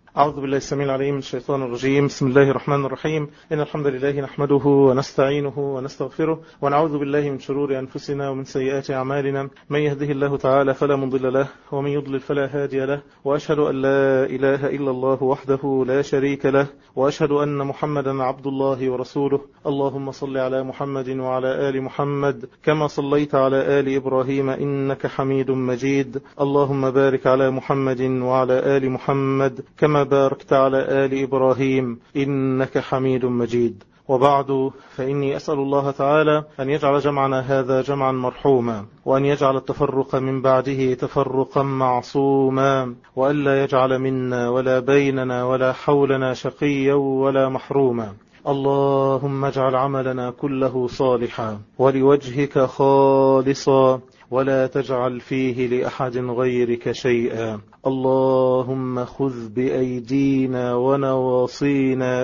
أعوذ بالله السميع العليم من الشيطان الرجيم بسم الله الرحمن الرحيم إن الحمد لله نحمده ونستعينه ونستغفره ونعوذ بالله من شرور أنفسنا ومن سيئات أعمالنا من يهده الله تعالى فلا مضل له ومن يضلل فلا هادي له وأشهد أن لا إله إلا الله وحده لا شريك له وأشهد أن محمدا عبد الله ورسوله اللهم صل على محمد وعلى آل محمد كما صليت على آل إبراهيم إنك حميد مجيد اللهم بارك على محمد وعلى آل محمد كما باركت على آل إبراهيم إنك حميد مجيد وبعد فإني أسأل الله تعالى أن يجعل جمعنا هذا جمعا مرحوما وأن يجعل التفرق من بعده تفرقا معصوما وألا يجعل منا ولا بيننا ولا حولنا شقيا ولا محروما اللهم اجعل عملنا كله صالحا ولوجهك خالصا ولا تجعل فيه لأحد غيرك شيئا اللهم خذ بأيدينا ونواصينا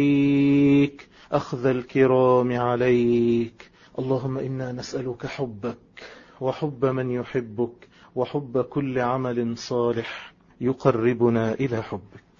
إليك أخذ الكرام عليك اللهم إنا نسألك حبك وحب من يحبك وحب كل عمل صالح يقربنا إلى حبك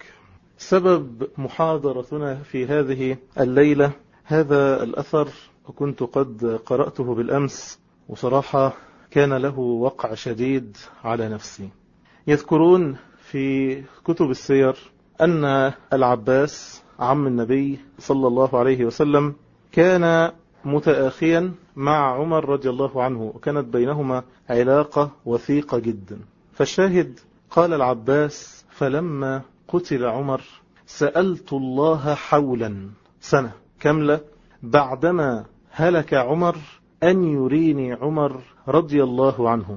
سبب محاضرتنا في هذه الليلة هذا الأثر وكنت قد قرأته بالأمس وصراحة كان له وقع شديد على نفسي يذكرون في كتب السير أن العباس عم النبي صلى الله عليه وسلم كان متآخيا مع عمر رضي الله عنه وكانت بينهما علاقة وثيقة جدا فالشاهد قال العباس فلما قتل عمر سألت الله حولا سنة كاملة بعدما هلك عمر أن يريني عمر رضي الله عنه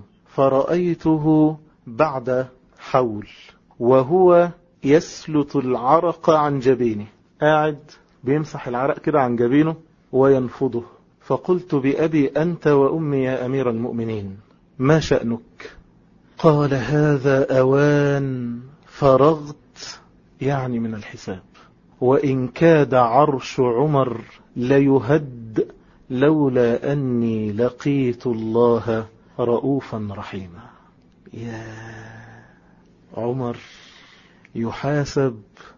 فرأيته بعد حول وهو يسلط العرق عن جبينه قاعد بيمسح العرق كده عن جبينه وينفضه فقلت بأبي أنت وأمي يا أمير المؤمنين ما شأنك قال هذا أوان فرغت يعني من الحساب وإن كاد عرش عمر ليهد لولا أني لقيت الله رؤوفا رحيما يا عمر يحاسب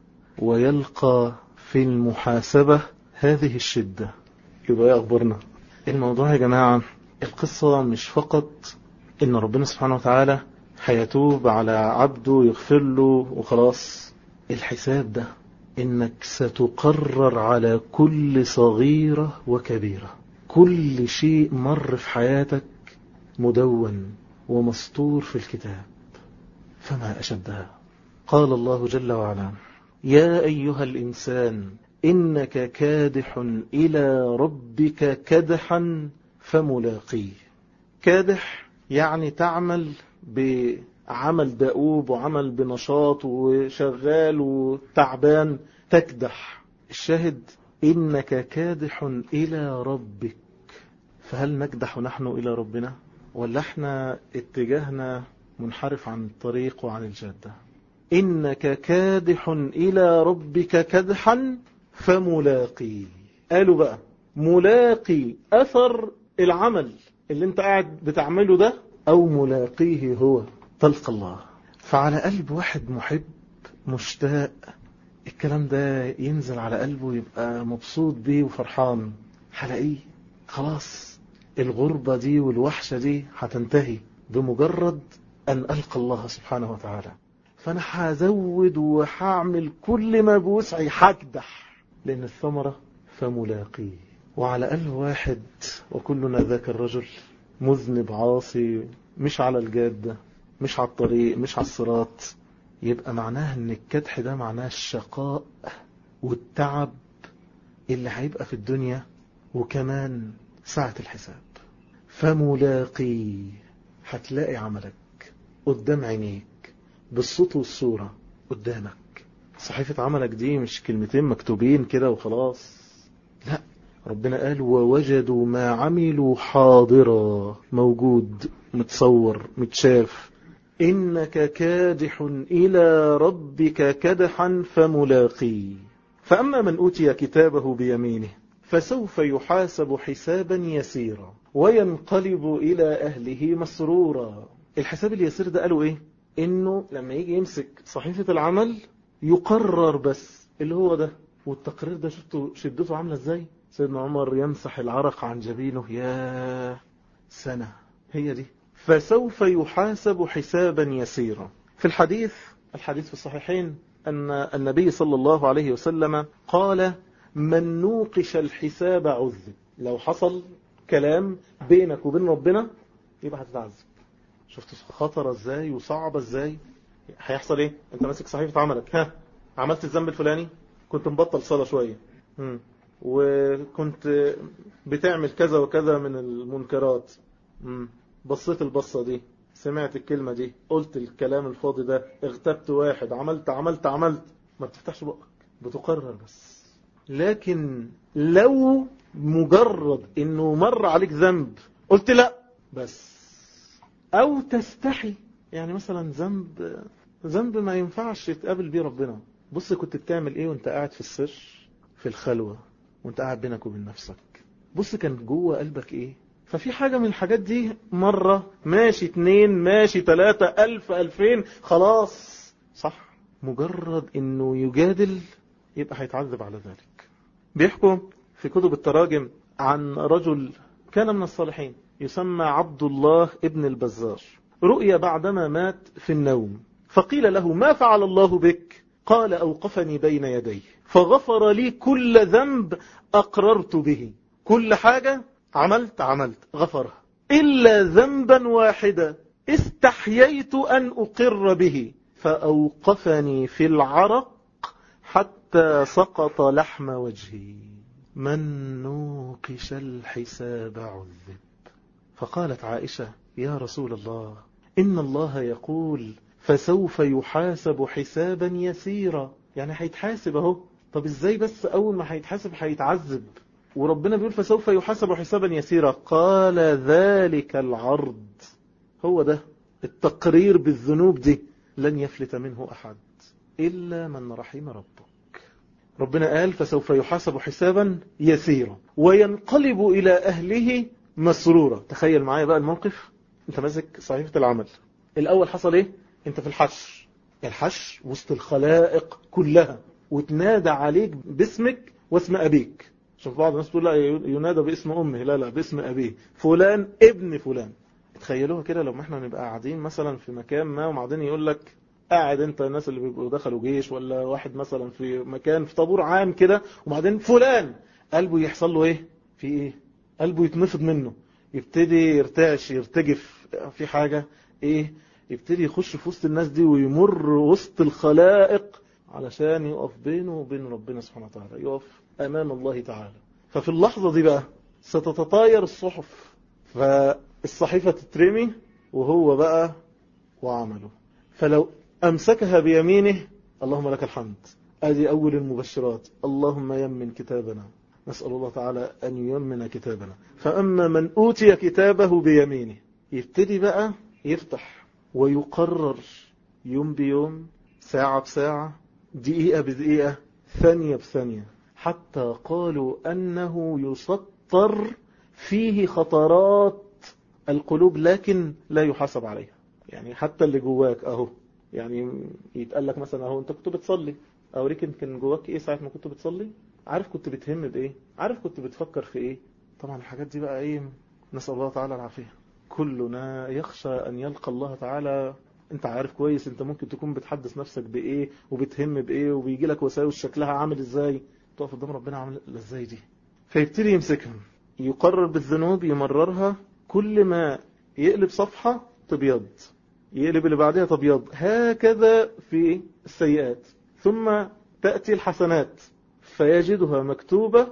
ويلقى في المحاسبة هذه الشدة يبقى ايه أخبرنا الموضوع يا جماعة القصة مش فقط إن ربنا سبحانه وتعالى هيتوب على عبده يغفر له وخلاص الحساب ده إنك ستقرر على كل صغيرة وكبيرة كل شيء مر في حياتك مدون ومسطور في الكتاب فما أشدها قال الله جل وعلا يا أيها الإنسان إنك كادح إلى ربك كدحا فملاقيه كادح يعني تعمل بعمل دؤوب وعمل بنشاط وشغال وتعبان تكدح الشاهد إنك كادح إلى ربك فهل نكدح نحن إلى ربنا ولا احنا اتجاهنا منحرف عن الطريق وعن الجادة إنك كادح إلى ربك كدحا فملاقي قالوا بقى ملاقي أثر العمل اللي انت قاعد بتعمله ده أو ملاقيه هو تلقى الله فعلى قلب واحد محب مشتاق الكلام ده ينزل على قلبه يبقى مبسوط بيه وفرحان هلاقيه خلاص الغربة دي والوحشة دي هتنتهي بمجرد أن ألقى الله سبحانه وتعالى فأنا هزود وهعمل كل ما بوسعي هكدح لأن الثمرة فملاقيه وعلى قلب واحد وكلنا ذاك الرجل مذنب عاصي مش على الجادة مش على الطريق مش على الصراط يبقى معناه ان الكدح ده معناه الشقاء والتعب اللي هيبقى في الدنيا وكمان ساعة الحساب فملاقي هتلاقي عملك قدام عينيك بالصوت والصورة قدامك صحيفة عملك دي مش كلمتين مكتوبين كده وخلاص لا ربنا قال ووجدوا ما عملوا حاضرا موجود متصور متشاف إنك كادح إلى ربك كدحا فملاقي فأما من أوتي كتابه بيمينه فسوف يحاسب حسابا يسيرا وينقلب إلى أهله مسرورا الحساب اليسير ده قالوا إيه إنه لما يجي يمسك صحيفة العمل يقرر بس اللي هو ده والتقرير ده شفتوا شدته عاملة ازاي سيدنا عمر يمسح العرق عن جبينه يا سنة هي دي فسوف يحاسب حسابا يسيرا في الحديث الحديث في الصحيحين أن النبي صلى الله عليه وسلم قال من نوقش الحساب عذب لو حصل كلام بينك وبين ربنا يبقى هتتعذب شفت خطر ازاي وصعبة ازاي هيحصل ايه انت ماسك صحيفة عملك ها عملت الذنب الفلاني كنت مبطل صلاة شوية مم. وكنت بتعمل كذا وكذا من المنكرات مم. بصيت البصة دي سمعت الكلمة دي قلت الكلام الفاضي ده اغتبت واحد عملت عملت عملت ما بتفتحش بقك بتقرر بس لكن لو مجرد انه مر عليك ذنب قلت لا بس او تستحي يعني مثلا ذنب ذنب ما ينفعش يتقابل بيه ربنا بص كنت بتعمل ايه وانت قاعد في السر في الخلوة وانت قاعد بينك وبين نفسك بص كان جوه قلبك ايه ففي حاجة من الحاجات دي مرة ماشي اتنين ماشي تلاتة الف الفين خلاص صح مجرد انه يجادل يبقى هيتعذب على ذلك بيحكوا في كتب التراجم عن رجل كان من الصالحين يسمى عبد الله ابن البزار رؤيا بعدما مات في النوم فقيل له ما فعل الله بك قال أوقفني بين يديه فغفر لي كل ذنب أقررت به كل حاجة عملت عملت غفرها إلا ذنبا واحدا استحييت أن أقر به فأوقفني في العرق حتى سقط لحم وجهي من نوقش الحساب عذب فقالت عائشة يا رسول الله إن الله يقول فسوف يحاسب حسابا يسيرا يعني هيتحاسب اهو طب ازاي بس اول ما هيتحاسب هيتعذب وربنا بيقول فسوف يحاسب حسابا يسيرا قال ذلك العرض هو ده التقرير بالذنوب دي لن يفلت منه أحد إلا من رحم ربك ربنا قال فسوف يحاسب حسابا يسيرا وينقلب إلى أهله مسرورا تخيل معايا بقى الموقف انت ماسك صحيفة العمل الأول حصل ايه انت في الحشر الحشر وسط الخلائق كلها وتنادى عليك باسمك واسم أبيك شوف بعض الناس تقول لا ينادى باسم أمه لا لا باسم أبيه فلان ابن فلان تخيلوها كده لما احنا نبقى قاعدين مثلا في مكان ما وبعدين يقول لك قاعد انت الناس اللي بيبقوا دخلوا جيش ولا واحد مثلا في مكان في طابور عام كده وبعدين فلان قلبه يحصل له ايه في ايه قلبه يتنفض منه يبتدي يرتعش يرتجف في حاجة ايه يبتدي يخش في وسط الناس دي ويمر وسط الخلائق علشان يقف بينه وبين ربنا سبحانه وتعالى يقف امام الله تعالى ففي اللحظة دي بقى ستتطاير الصحف فالصحيفة تترمي وهو بقى وعمله فلو أمسكها بيمينه اللهم لك الحمد ادي أول المبشرات اللهم يمن كتابنا نسأل الله تعالى أن ييمن كتابنا فأما من أوتي كتابه بيمينه يبتدي بقى يفتح ويقرر يوم بيوم ساعة بساعة دقيقة بدقيقة ثانية بثانية حتى قالوا أنه يسطر فيه خطرات القلوب لكن لا يحاسب عليها يعني حتى اللي جواك أهو يعني يتقال لك مثلا أهو أنت كنت بتصلي أوريك أنت كان جواك إيه ساعة ما كنت بتصلي عارف كنت بتهم بإيه عارف كنت بتفكر في إيه طبعا الحاجات دي بقى إيه نسأل الله تعالى العافية كلنا يخشى أن يلقى الله تعالى انت عارف كويس انت ممكن تكون بتحدث نفسك بايه وبتهم بايه وبيجي لك وساوس شكلها عامل ازاي تقف قدام ربنا عامل ازاي دي فيبتدي يمسكها يقرر بالذنوب يمررها كل ما يقلب صفحة تبيض يقلب اللي بعدها تبيض هكذا في السيئات ثم تأتي الحسنات فيجدها مكتوبة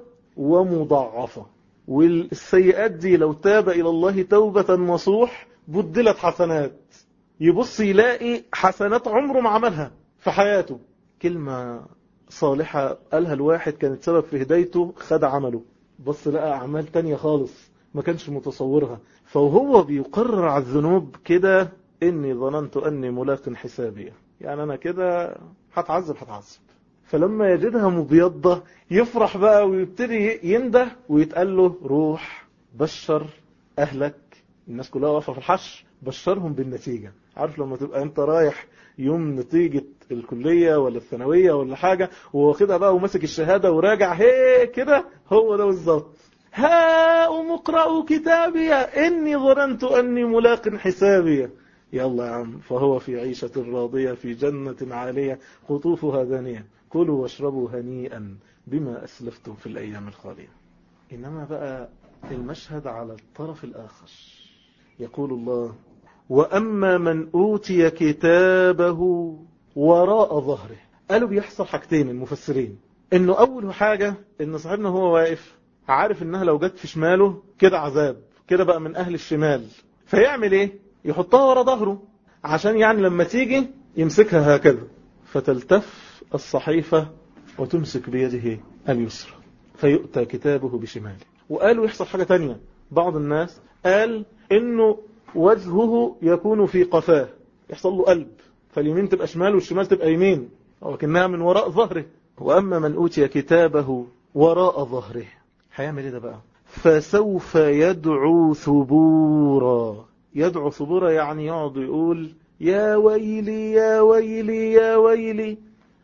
ومضاعفة والسيئات دي لو تاب إلى الله توبة نصوح بدلت حسنات يبص يلاقي حسنات عمره ما عملها في حياته كلمة صالحة قالها الواحد كانت سبب في هدايته خد عمله بص لقى أعمال تانية خالص ما كانش متصورها فهو بيقرر على الذنوب كده إني ظننت أني ملاق حسابي يعني أنا كده هتعذب هتعذب فلما يجدها مبيضة يفرح بقى ويبتدي ينده ويتقال له روح بشر أهلك الناس كلها واقفة في الحش بشرهم بالنتيجة عارف لما تبقى انت رايح يوم نتيجة الكلية ولا الثانوية ولا حاجة وواخدها بقى وماسك الشهادة وراجع هي كده هو ده بالظبط هاؤم اقرأوا كتابي إني ظننت أني ملاق حسابي يلا يا عم فهو في عيشة راضية في جنة عالية قطوفها دانية كلوا واشربوا هنيئا بما أسلفتم في الأيام الخالية إنما بقى المشهد على الطرف الآخر يقول الله وأما من أوتي كتابه وراء ظهره قالوا بيحصل حاجتين المفسرين إنه أول حاجة إن صاحبنا هو واقف عارف إنها لو جت في شماله كده عذاب كده بقى من أهل الشمال فيعمل إيه يحطها ورا ظهره عشان يعني لما تيجي يمسكها هكذا فتلتف الصحيفة وتمسك بيده اليسرى فيؤتى كتابه بشماله وقالوا يحصل حاجة تانية بعض الناس قال إنه وجهه يكون في قفاه يحصل له قلب فاليمين تبقى شمال والشمال تبقى يمين ولكنها من وراء ظهره وأما من أوتي كتابه وراء ظهره هيعمل ايه ده بقى فسوف يدعو ثبورا يدعو ثبورا يعني يقعد يقول يا ويلي يا ويلي يا ويلي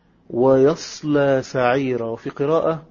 ويصلى سعيرا وفي قراءة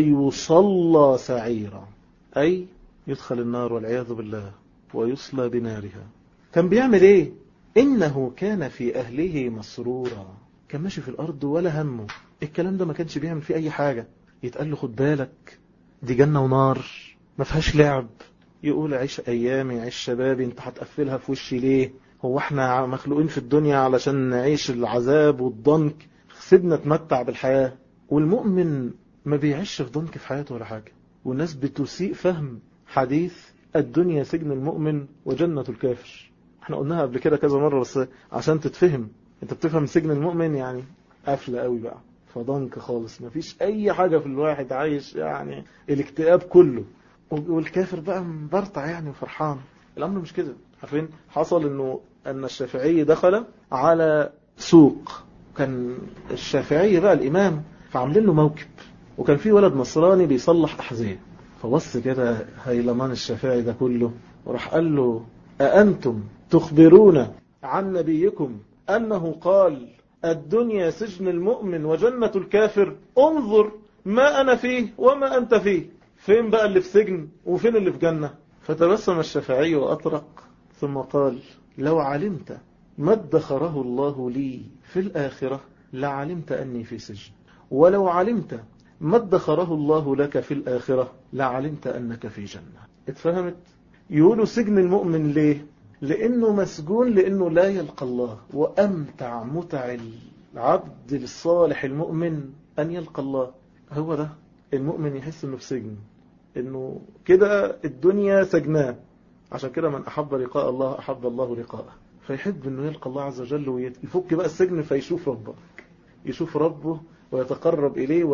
ويصلى سعيرا أي يدخل النار والعياذ بالله ويصلى بنارها كان بيعمل ايه انه كان في اهله مسرورا كان ماشي في الارض ولا همه الكلام ده ما كانش بيعمل فيه اي حاجة يتقال له خد بالك دي جنة ونار ما فيهاش لعب يقول عيش ايامي عيش شبابي انت هتقفلها في وشي ليه هو احنا مخلوقين في الدنيا علشان نعيش العذاب والضنك سيبنا نتمتع بالحياة والمؤمن ما بيعيش في ضنك في حياته ولا حاجة والناس بتسيء فهم حديث الدنيا سجن المؤمن وجنة الكافر احنا قلناها قبل كده كذا مرة بس عشان تتفهم انت بتفهم سجن المؤمن يعني قافلة قوي بقى فضنك خالص مفيش اي حاجة في الواحد عايش يعني الاكتئاب كله والكافر بقى مبرطع يعني وفرحان الامر مش كده عارفين حصل انه ان الشافعي دخل على سوق كان الشافعي بقى الامام فعاملين له موكب وكان في ولد نصراني بيصلح احذيه فبص كده هيلمان الشافعي ده كله وراح قال له أأنتم تخبرون عن نبيكم أنه قال الدنيا سجن المؤمن وجنة الكافر انظر ما أنا فيه وما أنت فيه فين بقى اللي في سجن وفين اللي في جنة فتبسم الشافعي وأطرق ثم قال لو علمت ما ادخره الله لي في الآخرة لعلمت أني في سجن ولو علمت ما ادخره الله لك في الآخرة لعلمت أنك في جنة اتفهمت يقولوا سجن المؤمن ليه لأنه مسجون لأنه لا يلقى الله وأمتع متع العبد الصالح المؤمن أن يلقى الله هو ده المؤمن يحس أنه في سجن أنه كده الدنيا سجناه عشان كده من أحب لقاء الله أحب الله لقاءه فيحب أنه يلقى الله عز وجل ويفك بقى السجن فيشوف ربه يشوف ربه ويتقرب إليه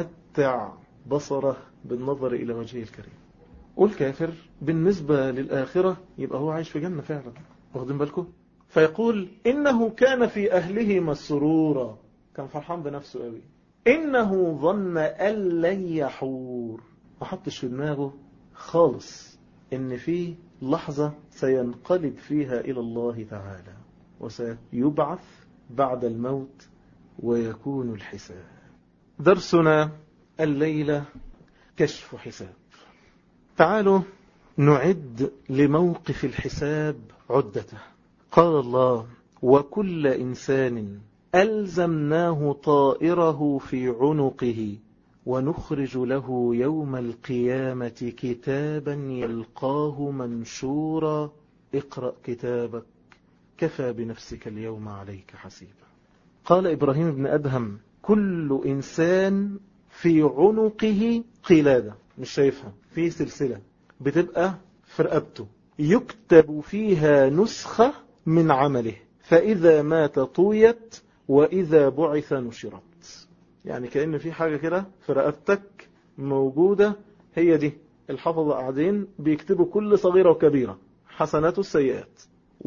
ويمتع بصره بالنظر إلى وجهه الكريم والكافر بالنسبة للآخرة يبقى هو عايش في جنة فعلا واخدين بالكم فيقول إنه كان في أهله مسرورا كان فرحان بنفسه قوي إنه ظن أن لن يحور ما حطش في دماغه خالص إن في لحظة سينقلب فيها إلى الله تعالى وسيبعث بعد الموت ويكون الحساب درسنا الليلة كشف حساب تعالوا نعد لموقف الحساب عدته قال الله وكل إنسان ألزمناه طائره في عنقه ونخرج له يوم القيامة كتابا يلقاه منشورا اقرأ كتابك كفى بنفسك اليوم عليك حسيبا قال إبراهيم بن أدهم كل إنسان في عنقه قلادة مش شايفها في سلسلة بتبقى في رقبته يكتب فيها نسخة من عمله فإذا مات طويت وإذا بعث نشرت يعني كأن في حاجة كده في رقبتك موجودة هي دي الحفظة قاعدين بيكتبوا كل صغيرة وكبيرة حسنات السيئات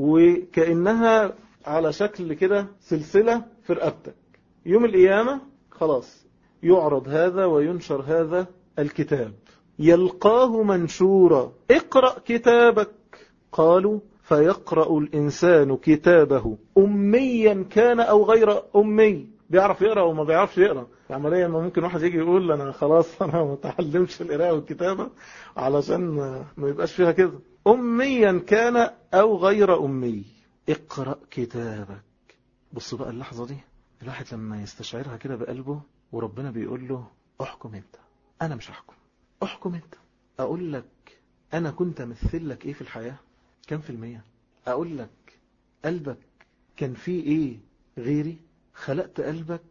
وكأنها على شكل كده سلسلة في رقبتك يوم القيامة خلاص يعرض هذا وينشر هذا الكتاب يلقاه منشورا اقرأ كتابك قالوا فيقرأ الإنسان كتابه أميا كان أو غير أمي بيعرف يقرأ وما بيعرفش يقرأ عمليا ما ممكن واحد يجي يقول أنا خلاص أنا ما تعلمش القراءة والكتابة علشان ما يبقاش فيها كده أميا كان أو غير أمي اقرأ كتابك بص بقى اللحظة دي الواحد لما يستشعرها كده بقلبه وربنا بيقول له احكم انت انا مش هحكم احكم انت اقول لك انا كنت امثل لك ايه في الحياة كم في المية اقول لك قلبك كان فيه ايه غيري خلقت قلبك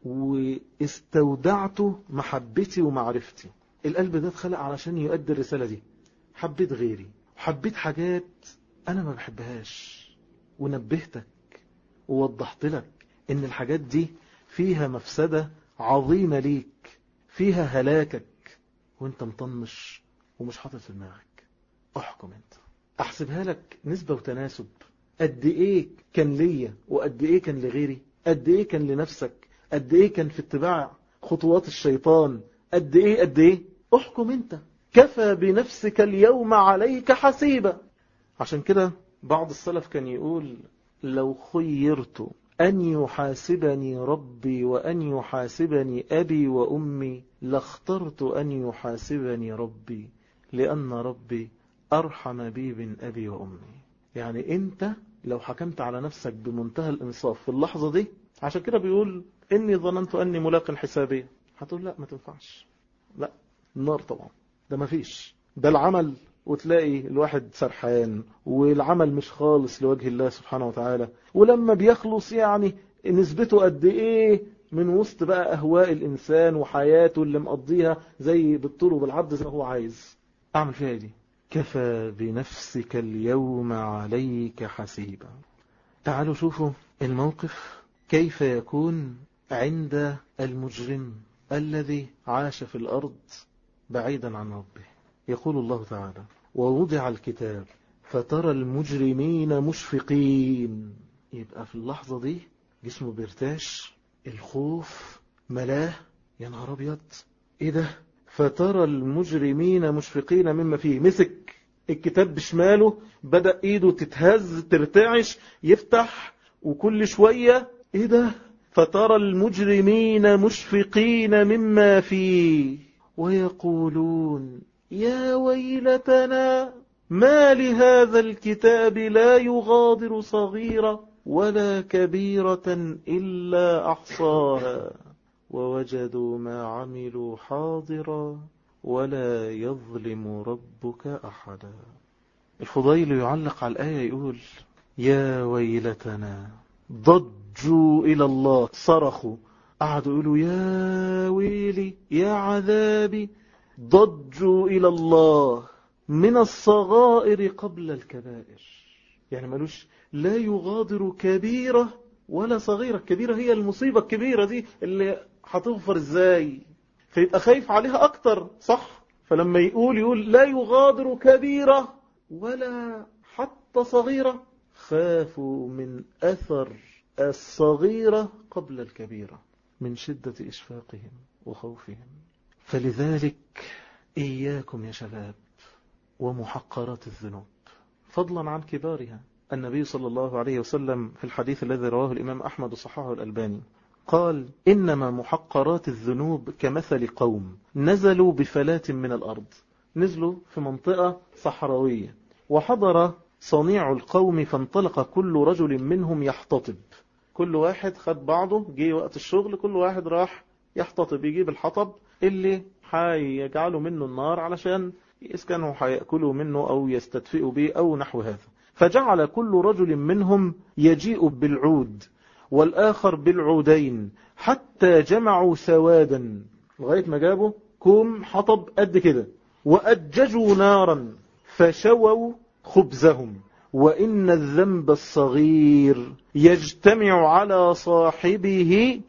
واستودعته محبتي ومعرفتي القلب ده اتخلق علشان يؤدي الرسالة دي حبيت غيري وحبيت حاجات انا ما بحبهاش ونبهتك ووضحت لك ان الحاجات دي فيها مفسدة عظيمة ليك فيها هلاكك وانت مطنش ومش حاطط في دماغك احكم انت احسبها لك نسبة وتناسب قد ايه كان ليا وقد ايه كان لغيري قد ايه كان لنفسك قد ايه كان في اتباع خطوات الشيطان قد ايه قد ايه احكم انت كفى بنفسك اليوم عليك حسيبا عشان كده بعض السلف كان يقول لو خيرت أن يحاسبني ربي وأن يحاسبني أبي وأمي لاخترت أن يحاسبني ربي لأن ربي أرحم بي من أبي وأمي يعني أنت لو حكمت على نفسك بمنتهى الإنصاف في اللحظة دي عشان كده بيقول إني ظننت أني ملاق حسابية هتقول لا ما تنفعش لا النار طبعا ده ما فيش ده العمل وتلاقي الواحد سرحان والعمل مش خالص لوجه الله سبحانه وتعالى ولما بيخلص يعني نسبته قد ايه من وسط بقى اهواء الانسان وحياته اللي مقضيها زي بالطول وبالعرض زي ما هو عايز اعمل فيها دي كفى بنفسك اليوم عليك حسيبا تعالوا شوفوا الموقف كيف يكون عند المجرم الذي عاش في الأرض بعيدا عن ربه يقول الله تعالى ووضع الكتاب فترى المجرمين مشفقين يبقى في اللحظة دي جسمه بيرتاش الخوف ملاه يا نهار ابيض ايه ده فترى المجرمين مشفقين مما فيه مسك الكتاب بشماله بدأ ايده تتهز ترتعش يفتح وكل شوية ايه ده فترى المجرمين مشفقين مما فيه ويقولون يا ويلتنا ما لهذا الكتاب لا يغادر صغيرة ولا كبيرة إلا أحصاها ووجدوا ما عملوا حاضرا ولا يظلم ربك أحدا الفضيل يعلق على الآية يقول يا ويلتنا ضجوا إلى الله صرخوا قعدوا يقولوا يا ويلي يا عذابي ضجوا إلى الله من الصغائر قبل الكبائر يعني ملوش لا يغادر كبيرة ولا صغيرة الكبيرة هي المصيبة الكبيرة دي اللي هتغفر ازاي فيبقى خايف عليها أكتر صح فلما يقول يقول لا يغادر كبيرة ولا حتى صغيرة خافوا من أثر الصغيرة قبل الكبيرة من شدة إشفاقهم وخوفهم فلذلك إياكم يا شباب ومحقرات الذنوب فضلا عن كبارها النبي صلى الله عليه وسلم في الحديث الذي رواه الإمام أحمد صححه الألباني قال إنما محقرات الذنوب كمثل قوم نزلوا بفلاة من الأرض نزلوا في منطقة صحراوية وحضر صنيع القوم فانطلق كل رجل منهم يحتطب كل واحد خد بعضه جه وقت الشغل كل واحد راح يحتطب يجيب الحطب اللي هيجعلوا منه النار علشان كانوا هيأكلوا منه أو يستدفئوا به أو نحو هذا فجعل كل رجل منهم يجيء بالعود والآخر بالعودين حتى جمعوا سوادا لغاية ما جابوا كوم حطب قد كده وأججوا نارا فشووا خبزهم وإن الذنب الصغير يجتمع على صاحبه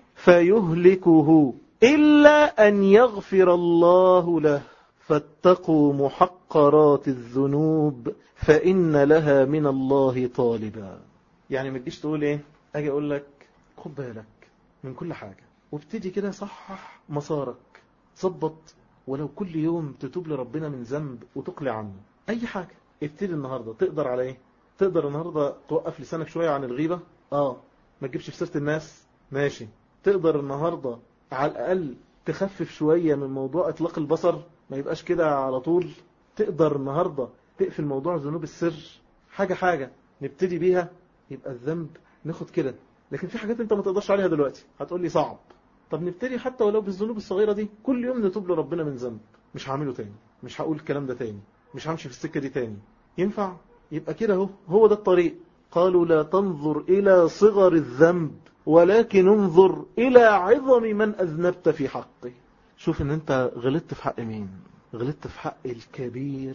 فيهلكه إلا أن يغفر الله له فاتقوا محقرات الذنوب فإن لها من الله طالبا يعني ما تجيش تقول ايه اجي اقول لك خد بالك من كل حاجة وابتدي كده صحح مسارك ظبط ولو كل يوم تتوب لربنا من ذنب وتقلع عنه اي حاجة ابتدي النهاردة تقدر على ايه تقدر النهاردة توقف لسانك شوية عن الغيبة اه ما تجيبش في سيرة الناس ماشي تقدر النهاردة على الأقل تخفف شوية من موضوع إطلاق البصر ما يبقاش كده على طول تقدر النهاردة تقفل موضوع ذنوب السر حاجة حاجة نبتدي بيها يبقى الذنب ناخد كده لكن في حاجات انت ما تقدرش عليها دلوقتي هتقول لي صعب طب نبتدي حتى ولو بالذنوب الصغيرة دي كل يوم نتوب لربنا من ذنب مش هعمله تاني مش هقول الكلام ده تاني مش همشي في السكة دي تاني ينفع يبقى كده اهو هو ده الطريق قالوا لا تنظر إلى صغر الذنب ولكن انظر إلى عظم من أذنبت في حقه شوف ان انت غلطت في حق مين غلطت في حق الكبير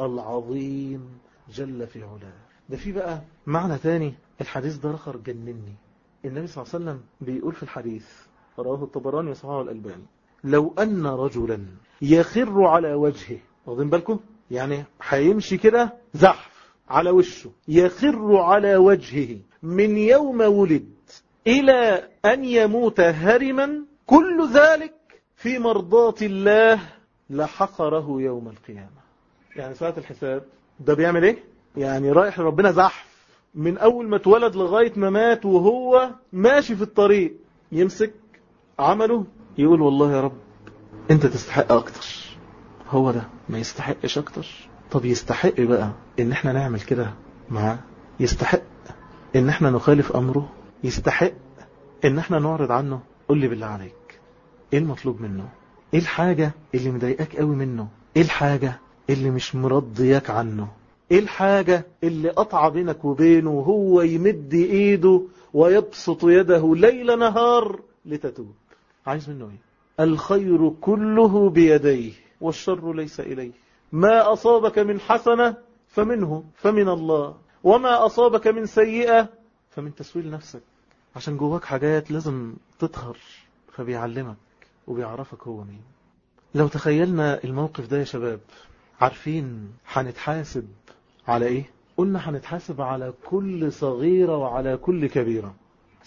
العظيم جل في علاه ده في بقى معنى تاني الحديث ده رخر جنني النبي صلى الله عليه وسلم بيقول في الحديث رواه الطبراني وصححه الألباني لو أن رجلا يخر على وجهه واخدين بالكم يعني هيمشي كده زحف على وشه يخر على وجهه من يوم ولد إلى أن يموت هرما كل ذلك في مرضاة الله لحقره يوم القيامة يعني ساعة الحساب ده بيعمل ايه يعني رايح لربنا زحف من أول ما اتولد لغاية ما مات وهو ماشي في الطريق يمسك عمله يقول والله يا رب انت تستحق اكتر هو ده ما يستحقش اكتر طب يستحق بقى ان احنا نعمل كده معاه يستحق ان احنا نخالف امره يستحق ان احنا نعرض عنه قول لي بالله عليك ايه المطلوب منه ايه الحاجة اللي مضايقاك قوي منه ايه الحاجة اللي مش مرضياك عنه ايه الحاجة اللي قطع بينك وبينه وهو يمد ايده ويبسط يده ليل نهار لتتوب عايز منه ايه الخير كله بيديه والشر ليس إليه ما أصابك من حسنة فمنه فمن الله وما أصابك من سيئة فمن تسويل نفسك عشان جواك حاجات لازم تطهر فبيعلمك وبيعرفك هو مين لو تخيلنا الموقف ده يا شباب عارفين هنتحاسب على ايه قلنا هنتحاسب على كل صغيرة وعلى كل كبيرة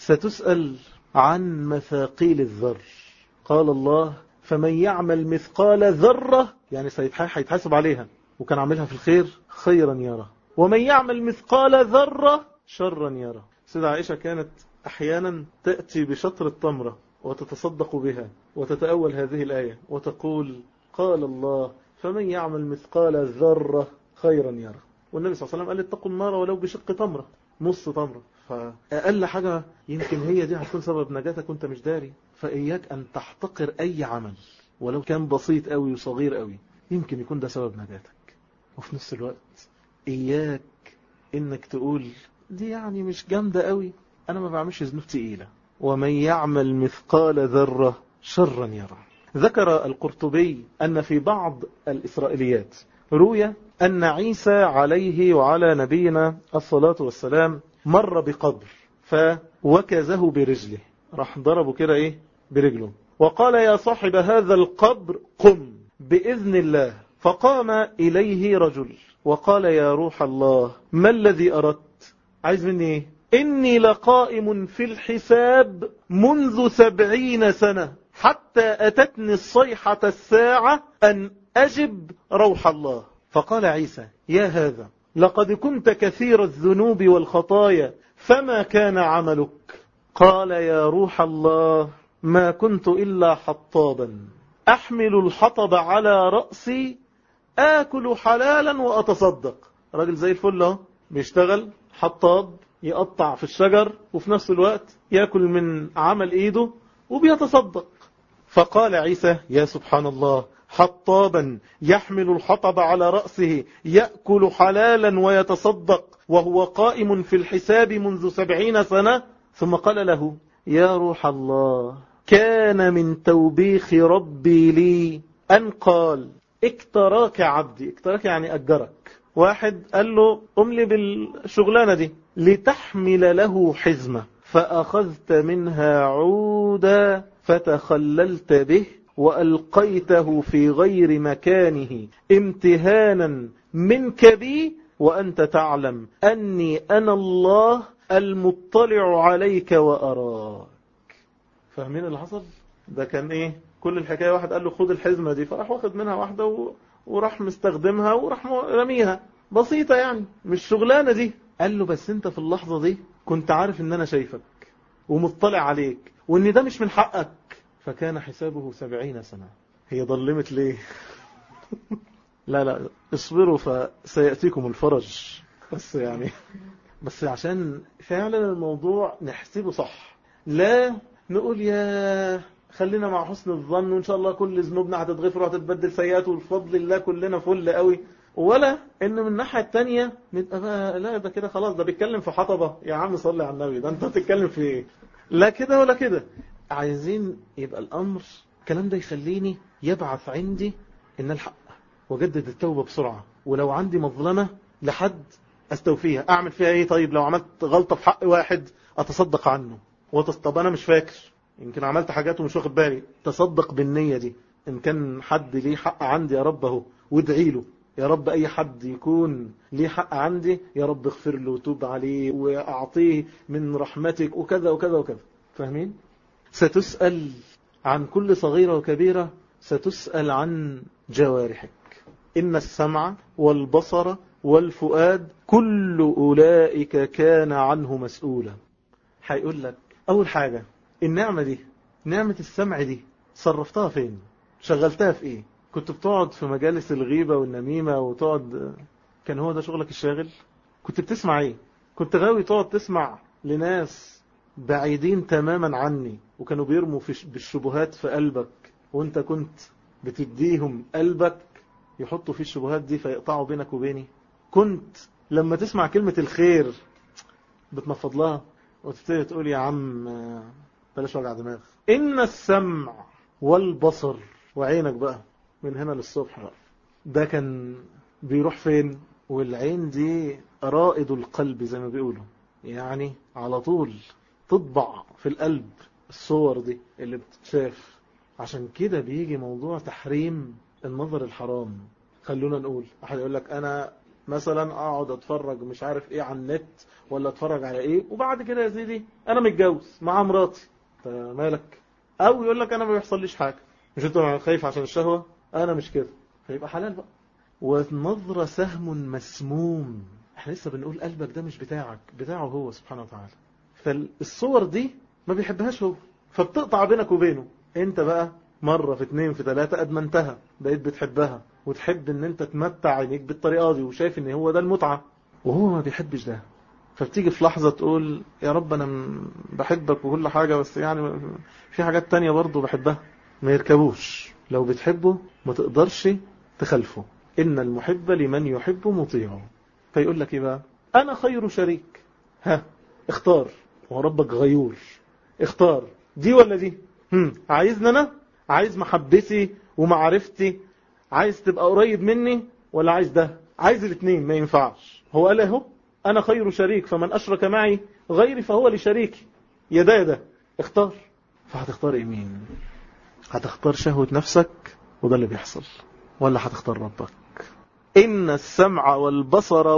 ستسأل عن مثاقيل الذر قال الله فمن يعمل مثقال ذرة يعني هيتحاسب عليها وكان عاملها في الخير خيرا يرى ومن يعمل مثقال ذرة شرا يرى سيدة عائشة كانت أحيانا تأتي بشطر التمرة وتتصدق بها وتتأول هذه الآية وتقول قال الله فمن يعمل مثقال ذرة خيرا يرى والنبي صلى الله عليه وسلم قال اتقوا النار ولو بشق تمرة نص تمرة فأقل حاجة يمكن هي دي هتكون سبب نجاتك وانت مش داري فإياك أن تحتقر أي عمل ولو كان بسيط قوي وصغير قوي يمكن يكون ده سبب نجاتك وفي نفس الوقت إياك إنك تقول دي يعني مش جامدة قوي أنا ما بعملش ذنوب تقيلة ومن يعمل مثقال ذرة شرا يرى ذكر القرطبي أن في بعض الإسرائيليات روي أن عيسى عليه وعلى نبينا الصلاة والسلام مر بقبر فوكزه برجله راح ضربه كده ايه برجله وقال يا صاحب هذا القبر قم بإذن الله فقام إليه رجل وقال يا روح الله ما الذي أردت عايز مني ايه إني لقائم في الحساب منذ سبعين سنة حتى أتتني الصيحة الساعة أن أجب روح الله فقال عيسى يا هذا لقد كنت كثير الذنوب والخطايا فما كان عملك قال يا روح الله ما كنت إلا حطابا أحمل الحطب على رأسي آكل حلالا وأتصدق راجل زي الفل اهو بيشتغل حطاب يقطع في الشجر وفي نفس الوقت يأكل من عمل إيده وبيتصدق فقال عيسى يا سبحان الله حطابا يحمل الحطب على رأسه يأكل حلالا ويتصدق وهو قائم في الحساب منذ سبعين سنة ثم قال له يا روح الله كان من توبيخ ربي لي أن قال اكتراك عبدي اكتراك يعني أجرك واحد قال له قم لي بالشغلانة دي لتحمل له حزمة فأخذت منها عودا فتخللت به وألقيته في غير مكانه امتهانا منك بي وأنت تعلم أني أنا الله المطلع عليك وأراك فاهمين اللي حصل ده كان ايه كل الحكاية واحد قال له خد الحزمة دي فراح واخد منها واحدة و... وراح مستخدمها وراح رميها بسيطة يعني مش شغلانة دي قال له بس انت في اللحظة دي كنت عارف ان انا شايفك ومطلع عليك وان ده مش من حقك فكان حسابه سبعين سنة هي ظلمت ليه لا لا اصبروا فسيأتيكم الفرج بس يعني بس عشان فعلا الموضوع نحسبه صح لا نقول يا خلينا مع حسن الظن وان شاء الله كل ذنوبنا هتتغفر وهتتبدل سيئات والفضل الله كلنا فل قوي ولا ان من الناحيه الثانيه نبقى بقى لا ده كده خلاص ده بيتكلم في حطبه يا عم صلي على النبي ده انت بتتكلم في ايه لا كده ولا كده عايزين يبقى الامر الكلام ده يخليني يبعث عندي ان الحق وجدد التوبه بسرعه ولو عندي مظلمه لحد استوفيها اعمل فيها ايه طيب لو عملت غلطه في حق واحد اتصدق عنه طب انا مش فاكر يمكن عملت حاجات ومش واخد بالي تصدق بالنية دي ان كان حد ليه حق عندي يا رب اهو وادعي له يا رب اي حد يكون ليه حق عندي يا رب اغفر له وتوب عليه واعطيه من رحمتك وكذا وكذا وكذا فاهمين ستسأل عن كل صغيرة وكبيرة ستسأل عن جوارحك إن السمع والبصر والفؤاد كل أولئك كان عنه مسؤولا هيقول لك أول حاجة النعمة دي نعمة السمع دي صرفتها فين شغلتها في ايه كنت بتقعد في مجالس الغيبة والنميمة وتقعد كان هو ده شغلك الشاغل كنت بتسمع ايه كنت غاوي تقعد تسمع لناس بعيدين تماما عني وكانوا بيرموا في بالشبهات في قلبك وانت كنت بتديهم قلبك يحطوا فيه الشبهات دي فيقطعوا بينك وبيني كنت لما تسمع كلمة الخير بتنفض لها وتبتدي تقول يا عم بلاش وجع دماغ إن السمع والبصر وعينك بقى من هنا للصبح بقى ده كان بيروح فين والعين دي رائد القلب زي ما بيقولوا يعني على طول تطبع في القلب الصور دي اللي بتتشاف عشان كده بيجي موضوع تحريم النظر الحرام خلونا نقول احد يقول لك انا مثلا اقعد اتفرج مش عارف ايه على النت ولا اتفرج على ايه وبعد كده يا سيدي انا متجوز مع مراتي مالك او يقول لك انا ما بيحصليش حاجه مش انت خايف عشان الشهوه انا مش كده فيبقى حلال بقى والنظره سهم مسموم احنا لسه بنقول قلبك ده مش بتاعك بتاعه هو سبحانه وتعالى فالصور دي ما بيحبهاش هو فبتقطع بينك وبينه انت بقى مرة في اتنين في تلاتة ادمنتها بقيت بتحبها وتحب ان انت تمتع عينيك بالطريقة دي وشايف ان هو ده المتعة وهو ما بيحبش ده فبتيجي في لحظة تقول يا رب أنا بحبك وكل حاجة بس يعني في حاجات تانية برضو بحبها ما يركبوش لو بتحبه ما تقدرش تخلفه إن المحب لمن يحب مطيعه فيقول لك إيه بقى أنا خير شريك ها اختار وربك غيور اختار دي ولا دي هم. عايزني أنا عايز محبتي ومعرفتي عايز تبقى قريب مني ولا عايز ده عايز الاثنين ما ينفعش هو قال اهو أنا خير شريك فمن أشرك معي غيري فهو لشريكي يا ده يا ده اختار فهتختار ايه مين هتختار شهوة نفسك وده اللي بيحصل ولا هتختار ربك إن السمع والبصر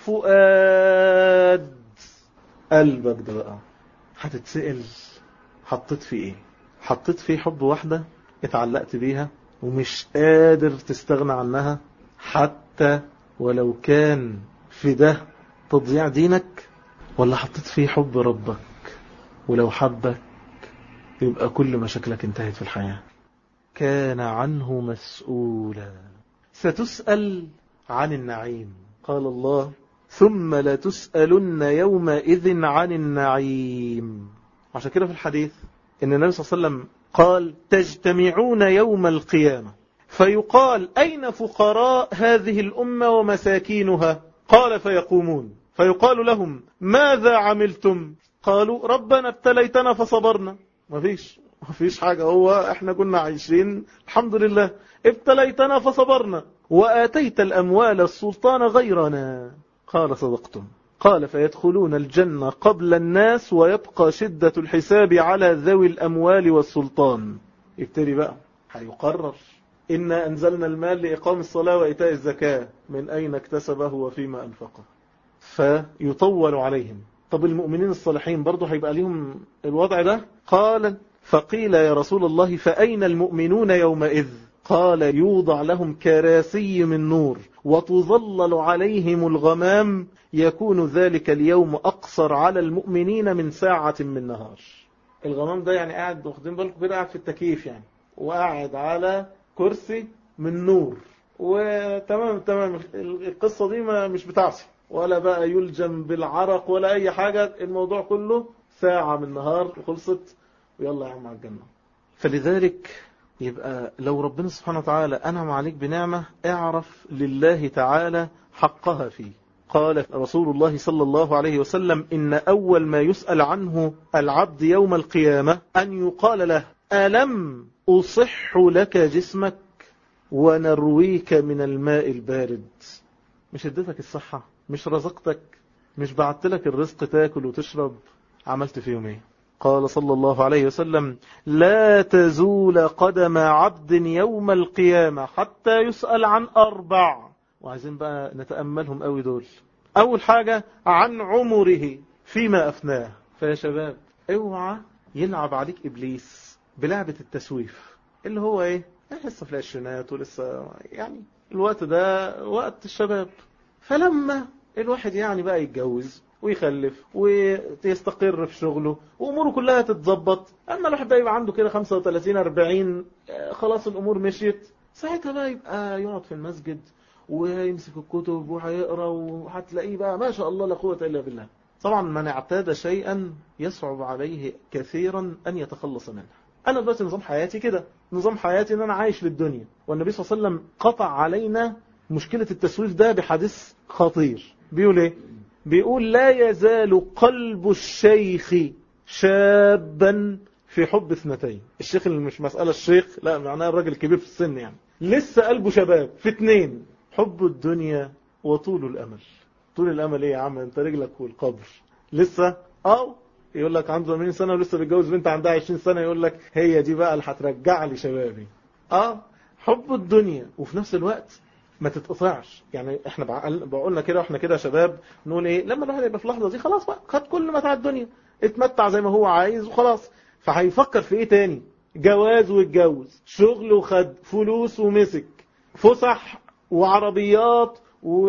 والفؤاد قلبك ده بقى هتتسأل حطيت فيه ايه حطيت فيه حب واحدة اتعلقت بيها ومش قادر تستغنى عنها حتى ولو كان في ده تضييع دينك ولا حطيت فيه حب ربك ولو حبك يبقى كل مشاكلك انتهت في الحياة كان عنه مسؤولا ستسأل عن النعيم قال الله ثم لتسألن يومئذ عن النعيم عشان كده في الحديث ان النبي صلى الله عليه وسلم قال تجتمعون يوم القيامة فيقال أين فقراء هذه الأمة ومساكينها قال فيقومون فيقال لهم ماذا عملتم قالوا ربنا ابتليتنا فصبرنا ما فيش ما فيش حاجة هو احنا كنا عايشين الحمد لله ابتليتنا فصبرنا وآتيت الأموال السلطان غيرنا قال صدقتم قال فيدخلون الجنة قبل الناس ويبقى شدة الحساب على ذوي الأموال والسلطان ابتدي بقى هيقرر إنا أنزلنا المال لإقام الصلاة وإيتاء الزكاة من أين اكتسبه وفيما أنفقه فيطول عليهم طب المؤمنين الصالحين برضه هيبقى لهم الوضع ده قال فقيل يا رسول الله فأين المؤمنون يومئذ قال يوضع لهم كراسي من نور وتظلل عليهم الغمام يكون ذلك اليوم أقصر على المؤمنين من ساعة من نهار الغمام ده يعني قاعد واخدين بالكم كده قاعد في التكييف يعني وقاعد على كرسي من نور وتمام تمام القصة دي ما مش بتعصي ولا بقى يلجم بالعرق ولا أي حاجة الموضوع كله ساعة من نهار وخلصت ويلا يا عم على الجنة فلذلك يبقى لو ربنا سبحانه وتعالى أنعم عليك بنعمة اعرف لله تعالى حقها فيه قال رسول الله صلى الله عليه وسلم إن أول ما يسأل عنه العبد يوم القيامة أن يقال له ألم أصح لك جسمك ونرويك من الماء البارد مش اديتك الصحة مش رزقتك مش بعت لك الرزق تاكل وتشرب عملت فيهم ايه قال صلى الله عليه وسلم لا تزول قدم عبد يوم القيامة حتى يسأل عن أربع وعايزين بقى نتأملهم قوي دول أول حاجة عن عمره فيما أفناه فيا شباب اوعى يلعب عليك إبليس بلعبة التسويف اللي هو ايه لسه في العشرينات ولسه يعني الوقت ده وقت الشباب فلما الواحد يعني بقى يتجوز ويخلف ويستقر في شغله وأموره كلها تتظبط أما الواحد بقى يبقى عنده كده 35 40 خلاص الأمور مشيت ساعتها بقى يبقى يقعد في المسجد ويمسك الكتب وهيقرا وهتلاقيه بقى ما شاء الله لا قوة إلا بالله طبعا من اعتاد شيئا يصعب عليه كثيرا أن يتخلص منه أنا دلوقتي نظام حياتي كده نظام حياتي أن أنا عايش للدنيا والنبي صلى الله عليه وسلم قطع علينا مشكلة التسويف ده بحديث خطير بيقول ايه بيقول لا يزال قلب الشيخ شابا في حب اثنتين الشيخ اللي مش مسألة الشيخ لا معناه الراجل الكبير في السن يعني لسه قلبه شباب في اتنين حب الدنيا وطول الأمل طول الأمل ايه يا عم انت رجلك والقبر لسه اه يقول لك عنده 80 سنة ولسه بيتجوز بنت عندها 20 سنة يقول لك هي دي بقى اللي هترجع لي شبابي اه حب الدنيا وفي نفس الوقت ما تتقطعش يعني احنا بقولنا كده واحنا كده شباب نقول ايه لما الواحد يبقى في اللحظه دي خلاص بقى خد كل متاع الدنيا اتمتع زي ما هو عايز وخلاص فهيفكر في ايه تاني جواز واتجوز شغل وخد فلوس ومسك فسح وعربيات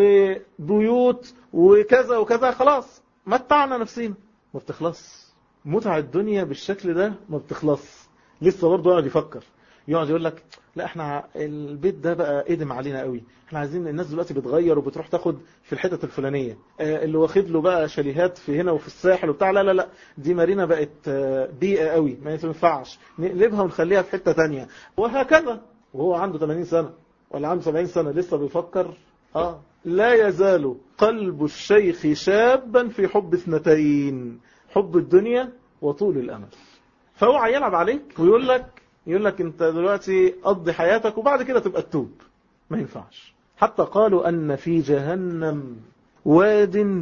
وبيوت وكذا وكذا خلاص متعنا نفسينا ما بتخلص متع الدنيا بالشكل ده ما بتخلص لسه برضه يقعد يفكر يقعد يقول لك لا احنا البيت ده بقى قدم علينا قوي احنا عايزين الناس دلوقتي بتغير وبتروح تاخد في الحتة الفلانية اه اللي واخد له بقى شاليهات في هنا وفي الساحل وبتاع لا لا لا دي مارينا بقت اه بيئة قوي ما ينفعش نقلبها ونخليها في حتة تانية وهكذا وهو عنده 80 سنة ولا عنده 70 سنة لسه بيفكر اه لا يزال قلب الشيخ شابا في حب اثنتين حب الدنيا وطول الأمل فهو يلعب عليك ويقول لك يقول لك انت دلوقتي قضي حياتك وبعد كده تبقى تتوب ما ينفعش حتى قالوا أن في جهنم واد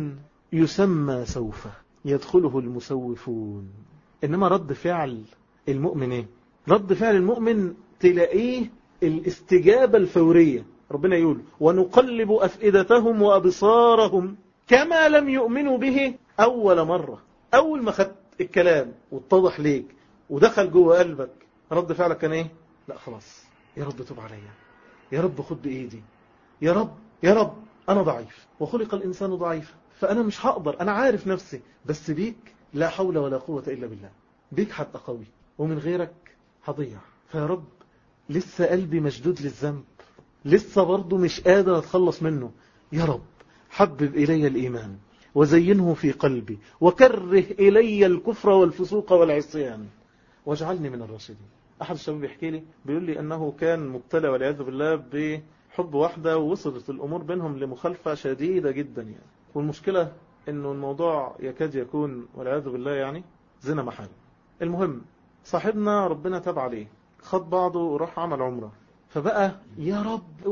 يسمى سوف يدخله المسوفون إنما رد فعل المؤمن ايه رد فعل المؤمن تلاقيه الاستجابة الفورية ربنا يقول ونقلب أفئدتهم وأبصارهم كما لم يؤمنوا به أول مرة أول ما خدت الكلام واتضح ليك ودخل جوه قلبك رد فعلك كان ايه لا خلاص يا رب تب عليا يا رب خد بإيدي يا رب يا رب أنا ضعيف وخلق الإنسان ضعيفا فأنا مش هقدر أنا عارف نفسي بس بيك لا حول ولا قوة إلا بالله بيك حتى قوي ومن غيرك هضيع فيا رب لسه قلبي مشدود للذنب لسه برضه مش قادر أتخلص منه يا رب حبب إلي الإيمان وزينه في قلبي وكره إلي الكفر والفسوق والعصيان واجعلني من الراشدين أحد الشباب يحكي لي بيقول لي أنه كان مبتلى والعياذ بالله بحب واحدة ووصلت الأمور بينهم لمخالفة شديدة جدا يعني والمشكلة أنه الموضوع يكاد يكون والعياذ بالله يعني زنا محل المهم صاحبنا ربنا تاب عليه خد بعضه وراح عمل عمره فبقى يا رب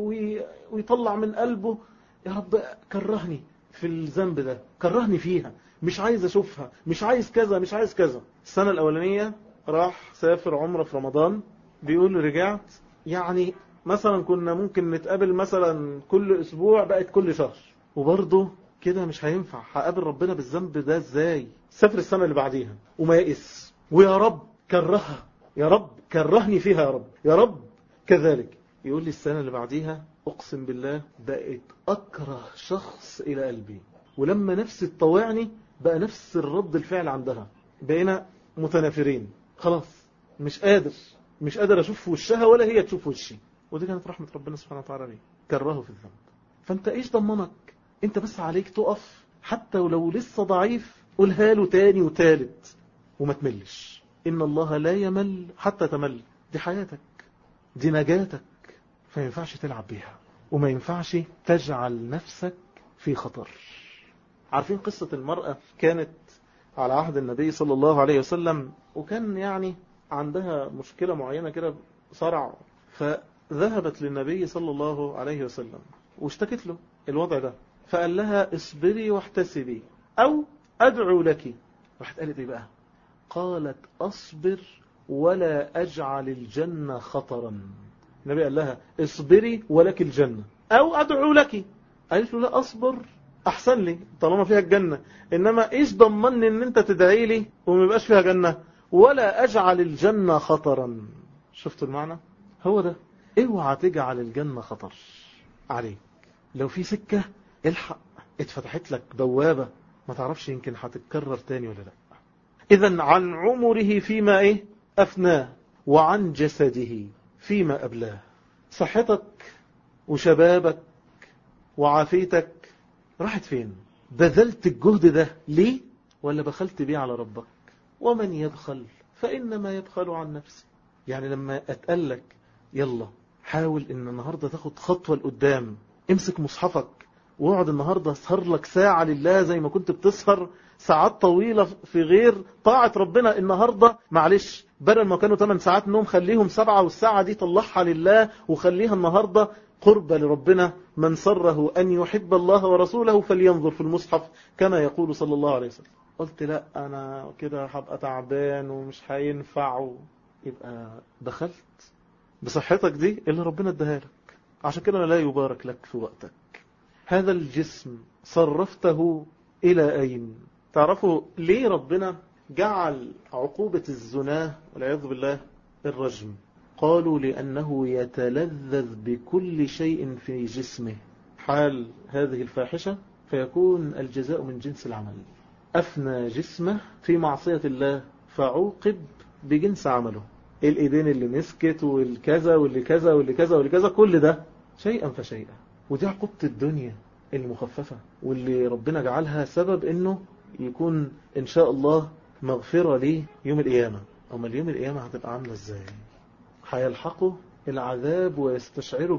ويطلع من قلبه يا رب كرهني في الذنب ده كرهني فيها مش عايز اشوفها مش عايز كذا مش عايز كذا السنة الاولانية راح سافر عمره في رمضان بيقول رجعت يعني مثلا كنا ممكن نتقابل مثلا كل اسبوع بقت كل شهر وبرضه كده مش هينفع هقابل ربنا بالذنب ده ازاي سافر السنة اللي بعديها وما يئس ويا رب كرهها يا رب كرهني فيها يا رب يا رب كذلك يقول لي السنة اللي بعديها أقسم بالله بقيت أكره شخص إلى قلبي ولما نفسي تطوعني بقى نفس الرد الفعل عندها بقينا متنافرين خلاص مش قادر مش قادر أشوف وشها ولا هي تشوف وشي ودي كانت رحمة ربنا سبحانه وتعالى ليه كرهه في الذنب فانت ايش ضمنك انت بس عليك تقف حتى ولو لسه ضعيف قولها له تاني وتالت وما تملش إن الله لا يمل حتى تمل دي حياتك دي نجاتك فما ينفعش تلعب بيها وما ينفعش تجعل نفسك في خطر عارفين قصة المرأة كانت على عهد النبي صلى الله عليه وسلم وكان يعني عندها مشكلة معينة كده صرع فذهبت للنبي صلى الله عليه وسلم واشتكت له الوضع ده فقال لها اصبري واحتسبي أو أدعو لك راحت قالت ايه بقى قالت أصبر ولا أجعل الجنة خطرا النبي قال لها اصبري ولك الجنة أو أدعو لك قالت له لا أصبر أحسن لي طالما فيها الجنة إنما إيش ضمني أن أنت تدعي لي وما يبقاش فيها جنة ولا أجعل الجنة خطرا شفتوا المعنى هو ده اوعى تجعل الجنة خطر عليك لو في سكة الحق اتفتحت لك بوابة ما تعرفش يمكن هتتكرر تاني ولا لا إذا عن عمره فيما إيه أفناه وعن جسده فيما أبلاه صحتك وشبابك وعافيتك راحت فين بذلت الجهد ده ليه ولا بخلت بيه على ربك ومن يبخل فإنما يبخل عن نفسه يعني لما أتقلك يلا حاول إن النهاردة تاخد خطوة لقدام امسك مصحفك واقعد النهاردة اسهر لك ساعة لله زي ما كنت بتسهر ساعات طويلة في غير طاعة ربنا النهاردة معلش بدل ما كانوا 8 ساعات نوم خليهم سبعة والساعة دي طلعها لله وخليها النهاردة قربة لربنا من سره أن يحب الله ورسوله فلينظر في المصحف كما يقول صلى الله عليه وسلم قلت لا أنا كده هبقى تعبان ومش هينفع يبقى دخلت بصحتك دي اللي ربنا اداها لك عشان كده لا يبارك لك في وقتك هذا الجسم صرفته إلى أين تعرفوا ليه ربنا جعل عقوبة الزنا والعياذ بالله الرجم قالوا لأنه يتلذذ بكل شيء في جسمه حال هذه الفاحشة فيكون الجزاء من جنس العمل أفنى جسمه في معصية الله فعوقب بجنس عمله الإيدين اللي مسكت والكذا واللي كذا واللي كذا واللي كذا كل ده شيئا فشيئا ودي عقوبة الدنيا المخففة واللي ربنا جعلها سبب انه يكون ان شاء الله مغفرة ليه يوم القيامة اما اليوم القيامة هتبقى عاملة ازاي هيلحقه العذاب ويستشعره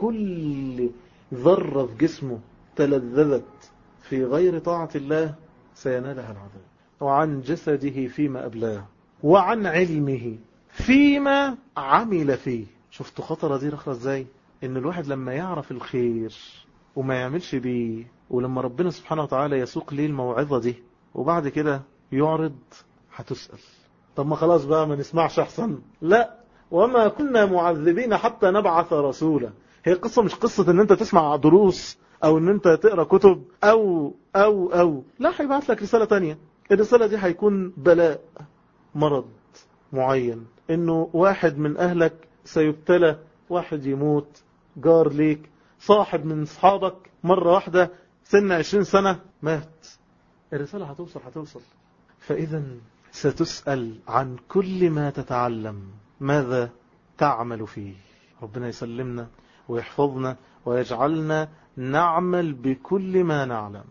بكل ذرة في جسمه تلذذت في غير طاعة الله سينالها العذاب وعن جسده فيما أبلاه وعن علمه فيما عمل فيه شفتوا خطرة دي رخرة ازاي ان الواحد لما يعرف الخير وما يعملش بيه ولما ربنا سبحانه وتعالى يسوق ليه الموعظة دي وبعد كده يعرض هتسأل طب ما خلاص بقى ما نسمعش احسن لا وما كنا معذبين حتى نبعث رسولا هي قصة مش قصة ان انت تسمع دروس او ان انت تقرأ كتب او او او لا هيبعت لك رسالة تانية الرسالة دي هيكون بلاء مرض معين انه واحد من اهلك سيبتلى واحد يموت جار ليك صاحب من اصحابك مرة واحدة سن عشرين سنة مات الرسالة هتوصل هتوصل فإذا ستسأل عن كل ما تتعلم ماذا تعمل فيه ربنا يسلمنا ويحفظنا ويجعلنا نعمل بكل ما نعلم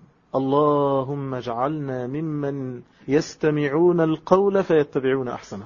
اللهم اجعلنا ممن يستمعون القول فيتبعون أحسنه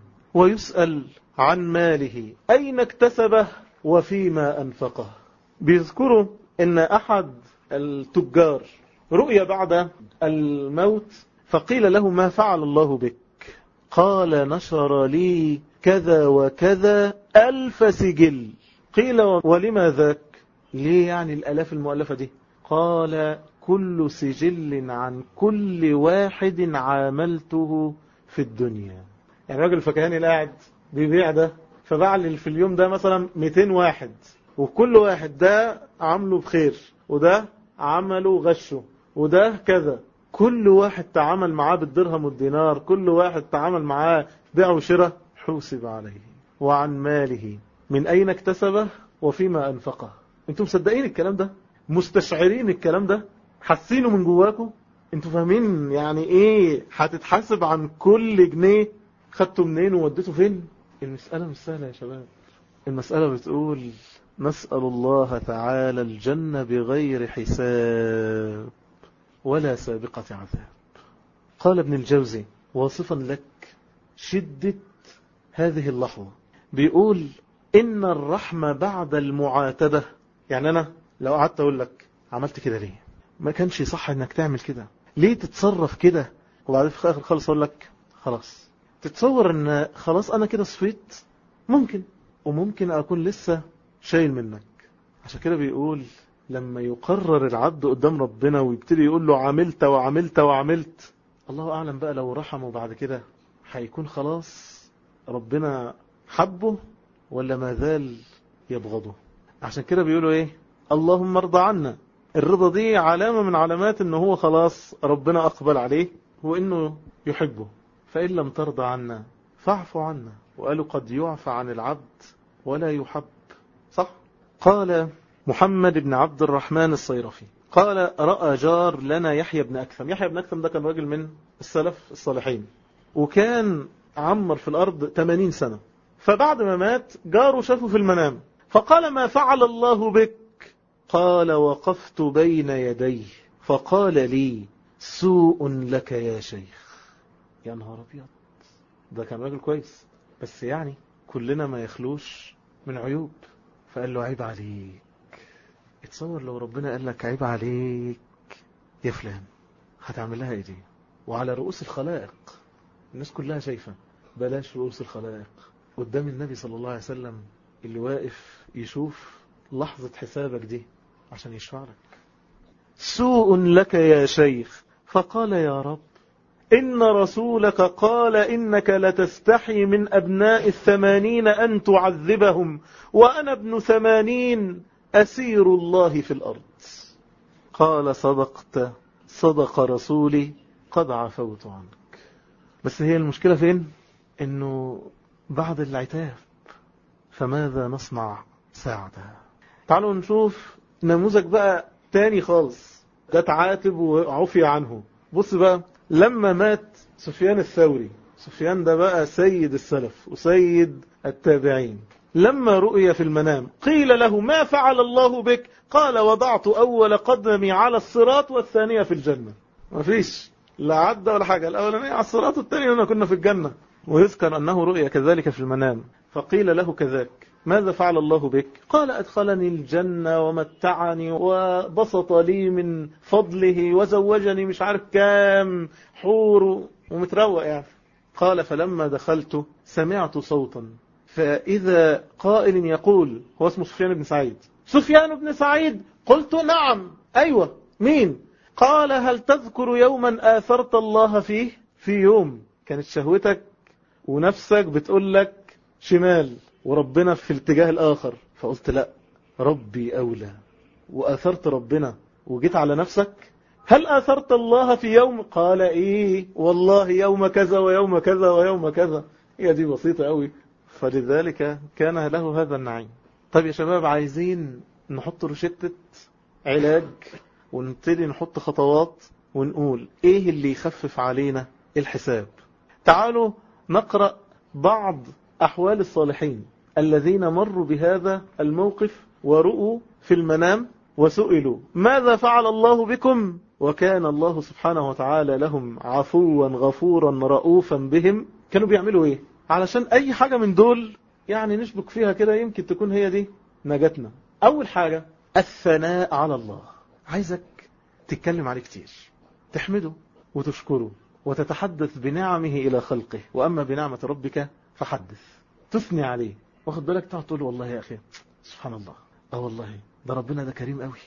ويسأل عن ماله أين اكتسبه وفيما أنفقه بيذكروا أن أحد التجار رؤيا بعد الموت فقيل له ما فعل الله بك قال نشر لي كذا وكذا ألف سجل قيل ولما ذاك ليه يعني الألاف المؤلفة دي قال كل سجل عن كل واحد عاملته في الدنيا يعني راجل فكهاني قاعد بيبيع ده فباع في اليوم ده مثلا 200 واحد وكل واحد ده عمله بخير وده عمله غشه وده كذا كل واحد تعامل معاه بالدرهم والدينار كل واحد تعامل معاه بيع وشراء حوسب عليه وعن ماله من أين اكتسبه وفيما أنفقه انتوا مصدقين الكلام ده مستشعرين الكلام ده حاسينه من جواكم انتوا فاهمين يعني ايه هتتحاسب عن كل جنيه خدته منين ووديته فين المسألة مش سهلة يا شباب المسألة بتقول نسأل الله تعالى الجنة بغير حساب ولا سابقة عذاب قال ابن الجوزي واصفا لك شدة هذه اللحظة بيقول إن الرحمة بعد المعاتبة يعني أنا لو قعدت أقول لك عملت كده ليه ما كانش صح إنك تعمل كده ليه تتصرف كده وبعدين في آخر خالص أقول لك خلاص تتصور إن خلاص أنا كده صفيت ممكن وممكن أكون لسه شايل منك عشان كده بيقول لما يقرر العبد قدام ربنا ويبتدي يقول له عملت وعملت وعملت الله أعلم بقى لو رحمه بعد كده هيكون خلاص ربنا حبه ولا ما زال يبغضه عشان كده بيقولوا ايه اللهم ارضى عنا الرضا دي علامة من علامات ان هو خلاص ربنا اقبل عليه وانه يحبه فإن لم ترضى عنا فاعف عنا وقالوا قد يعفى عن العبد ولا يحب صح قال محمد بن عبد الرحمن الصيرفي قال رأى جار لنا يحيى بن أكثم يحيى بن أكثم ده كان راجل من السلف الصالحين وكان عمر في الأرض 80 سنة فبعد ما مات جاره شافه في المنام فقال ما فعل الله بك قال وقفت بين يديه فقال لي سوء لك يا شيخ يا نهار أبيض ده كان راجل كويس بس يعني كلنا ما يخلوش من عيوب فقال له عيب عليك اتصور لو ربنا قال لك عيب عليك يا فلان هتعمل لها ايه دي وعلى رؤوس الخلائق الناس كلها شايفة بلاش رؤوس الخلائق قدام النبي صلى الله عليه وسلم اللي واقف يشوف لحظة حسابك دي عشان يشفع لك سوء لك يا شيخ فقال يا رب إن رسولك قال إنك لتستحي من أبناء الثمانين أن تعذبهم وأنا ابن ثمانين أسير الله في الأرض قال صدقت صدق رسولي قد عفوت عنك بس هي المشكلة فين انه بعد العتاب فماذا نصنع ساعتها تعالوا نشوف نموذج بقى تاني خالص ده تعاتب وعفي عنه بص بقى لما مات سفيان الثوري سفيان ده بقى سيد السلف وسيد التابعين لما رؤي في المنام قيل له ما فعل الله بك قال وضعت أول قدمي على الصراط والثانية في الجنة ما فيش لا عدى ولا حاجة الأولانية على الصراط والثانية أننا كنا في الجنة ويذكر أنه رؤي كذلك في المنام فقيل له كذاك ماذا فعل الله بك قال أدخلني الجنة ومتعني وبسط لي من فضله وزوجني مش عارف كام حور ومتروق يعني قال فلما دخلت سمعت صوتا فإذا قائل يقول هو اسمه سفيان بن سعيد سفيان بن سعيد قلت نعم أيوة مين قال هل تذكر يوما آثرت الله فيه في يوم كانت شهوتك ونفسك بتقول لك شمال وربنا في الاتجاه الآخر فقلت لا ربي أولى وآثرت ربنا وجيت على نفسك هل آثرت الله في يوم قال إيه والله يوم كذا ويوم كذا ويوم كذا هي دي بسيطة قوي فلذلك كان له هذا النعيم طيب يا شباب عايزين نحط روشتة علاج ونبتدي نحط خطوات ونقول ايه اللي يخفف علينا الحساب تعالوا نقرأ بعض أحوال الصالحين الذين مروا بهذا الموقف ورؤوا في المنام وسئلوا ماذا فعل الله بكم وكان الله سبحانه وتعالى لهم عفوا غفورا رؤوفا بهم كانوا بيعملوا ايه علشان اي حاجة من دول يعني نشبك فيها كده يمكن تكون هي دي نجاتنا اول حاجة الثناء على الله عايزك تتكلم عليه كتير تحمده وتشكره وتتحدث بنعمه إلى خلقه وأما بنعمة ربك فحدث تثني عليه واخد بالك تقعد تقول والله يا أخي سبحان الله اه والله ده ربنا ده كريم قوي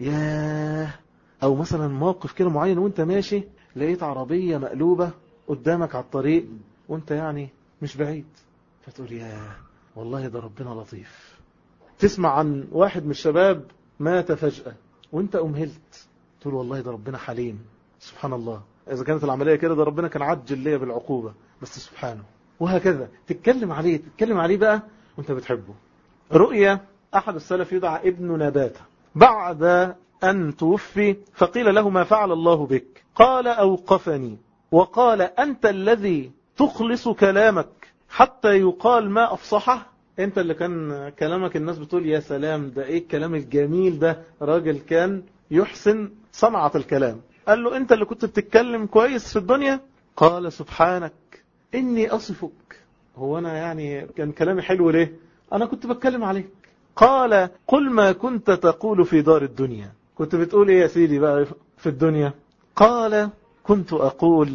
ياه أو مثلا موقف كده معين وانت ماشي لقيت عربية مقلوبة قدامك على الطريق وانت يعني مش بعيد فتقول ياه والله ده ربنا لطيف تسمع عن واحد من الشباب مات فجأة وانت أمهلت تقول والله ده ربنا حليم سبحان الله إذا كانت العملية كده ده ربنا كان عجل ليا بالعقوبة بس سبحانه وهكذا تتكلم عليه تتكلم عليه بقى وانت بتحبه رؤية أحد السلف يدعى ابن نباتة بعد أن توفي فقيل له ما فعل الله بك قال أوقفني وقال أنت الذي تخلص كلامك حتى يقال ما أفصحه انت اللي كان كلامك الناس بتقول يا سلام ده ايه الكلام الجميل ده راجل كان يحسن صنعة الكلام قال له انت اللي كنت بتتكلم كويس في الدنيا قال سبحانك اني اصفك هو انا يعني كان كلامي حلو ليه انا كنت بتكلم عليك قال قل ما كنت تقول في دار الدنيا كنت بتقول ايه يا سيدي بقى في الدنيا قال كنت اقول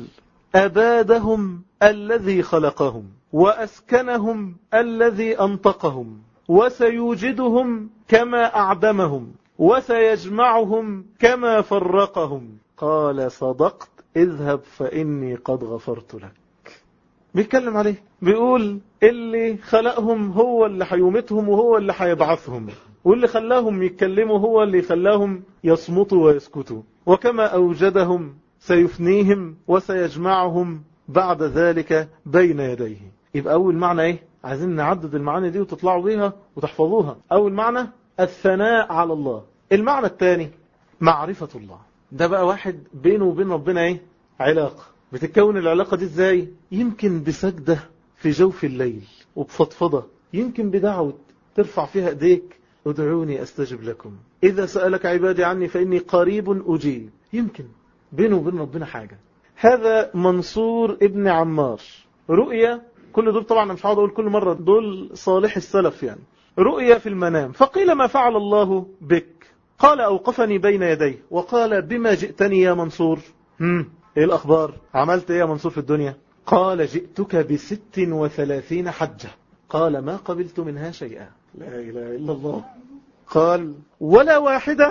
ابادهم الذي خلقهم وأسكنهم الذي أنطقهم وسيوجدهم كما أعدمهم وسيجمعهم كما فرقهم قال صدقت اذهب فإني قد غفرت لك بيتكلم عليه بيقول اللي خلقهم هو اللي حيومتهم وهو اللي حيبعثهم واللي خلاهم يتكلموا هو اللي خلاهم يصمتوا ويسكتوا وكما أوجدهم سيفنيهم وسيجمعهم بعد ذلك بين يديه يبقى أول معنى إيه عايزين نعدد المعاني دي وتطلعوا بيها وتحفظوها أول معنى الثناء على الله المعنى الثاني معرفة الله ده بقى واحد بينه وبين ربنا إيه علاقة بتتكون العلاقة دي إزاي يمكن بسجدة في جوف الليل وبفضفضة يمكن بدعوة ترفع فيها ايديك ادعوني استجب لكم إذا سألك عبادي عني فإني قريب أجيب يمكن بينه وبين ربنا حاجة هذا منصور ابن عمار رؤية كل دول طبعا مش هقعد اقول كل مرة دول صالح السلف يعني رؤيا في المنام فقيل ما فعل الله بك قال أوقفني بين يديه وقال بما جئتني يا منصور هم ايه الأخبار عملت ايه يا منصور في الدنيا قال جئتك بست وثلاثين حجة قال ما قبلت منها شيئا لا إله إلا الله قال ولا واحدة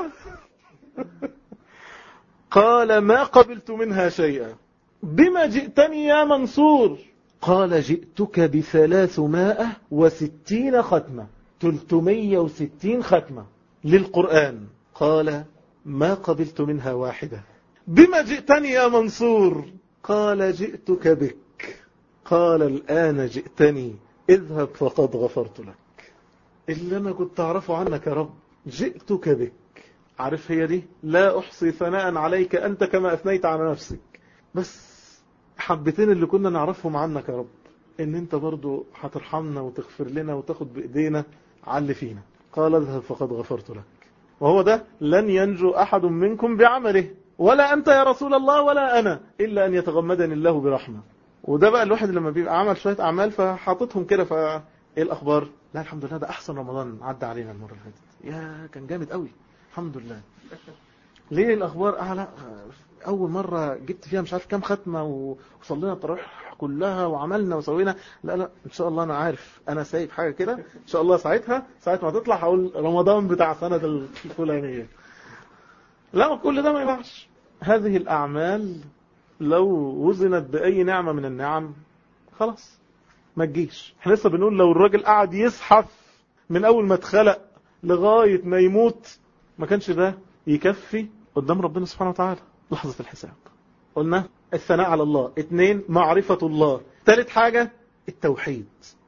قال ما قبلت منها شيئا بما جئتني يا منصور قال جئتك بثلاثمائة وستين ختمة تلتمية وستين ختمة للقرآن قال ما قبلت منها واحدة بما جئتني يا منصور قال جئتك بك قال الآن جئتني اذهب فقد غفرت لك اللي أنا كنت أعرفه عنك يا رب جئتك بك عارف هي دي لا أحصي ثناء عليك أنت كما أثنيت على نفسك بس حبتين اللي كنا نعرفهم عنك يا رب ان انت برضو هترحمنا وتغفر لنا وتاخد بايدينا على اللي فينا قال اذهب فقد غفرت لك وهو ده لن ينجو احد منكم بعمله ولا انت يا رسول الله ولا انا الا ان يتغمدني الله برحمه وده بقى الواحد لما بيبقى عمل شويه اعمال فحاططهم كده ف ايه الاخبار لا الحمد لله ده احسن رمضان عدى علينا المره اللي فاتت يا كان جامد قوي الحمد لله ليه الاخبار اعلى اول مرة جبت فيها مش عارف كام ختمة وصلينا التراويح كلها وعملنا وسوينا لا لا ان شاء الله انا عارف انا سايب حاجة كده ان شاء الله ساعتها ساعة ما تطلع هقول رمضان بتاع سنة الفلانية لا كل ده ما ينفعش هذه الاعمال لو وزنت باي نعمة من النعم خلاص ما تجيش احنا لسه بنقول لو الراجل قعد يزحف من اول ما اتخلق لغاية ما يموت ما كانش ده يكفي قدام ربنا سبحانه وتعالى لحظة الحساب قلنا الثناء على الله اثنين معرفة الله ثالث حاجة التوحيد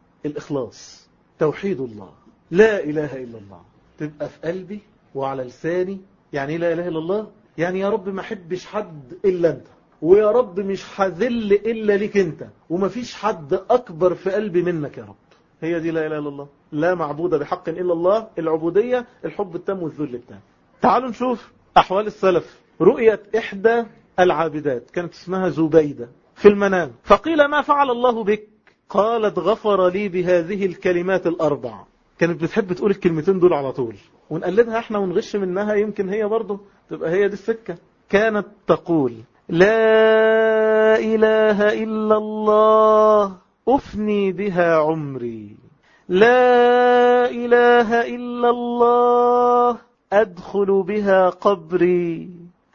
الإخلاص توحيد الله لا إله إلا الله تبقى في قلبي وعلى لساني يعني لا إله إلا الله يعني يا رب ما حبش حد إلا أنت ويا رب مش هذل إلا ليك أنت ومفيش حد أكبر في قلبي منك يا رب هي دي لا إله إلا الله لا معبود بحق إلا الله العبودية الحب التام والذل التام تعالوا نشوف أحوال السلف رؤية إحدى العابدات كانت اسمها زبيدة في المنام فقيل ما فعل الله بك قالت غفر لي بهذه الكلمات الأربع كانت بتحب تقول الكلمتين دول على طول ونقلدها احنا ونغش منها يمكن هي برضه تبقى هي دي السكة كانت تقول لا إله إلا الله أفني بها عمري لا إله إلا الله أدخل بها قبري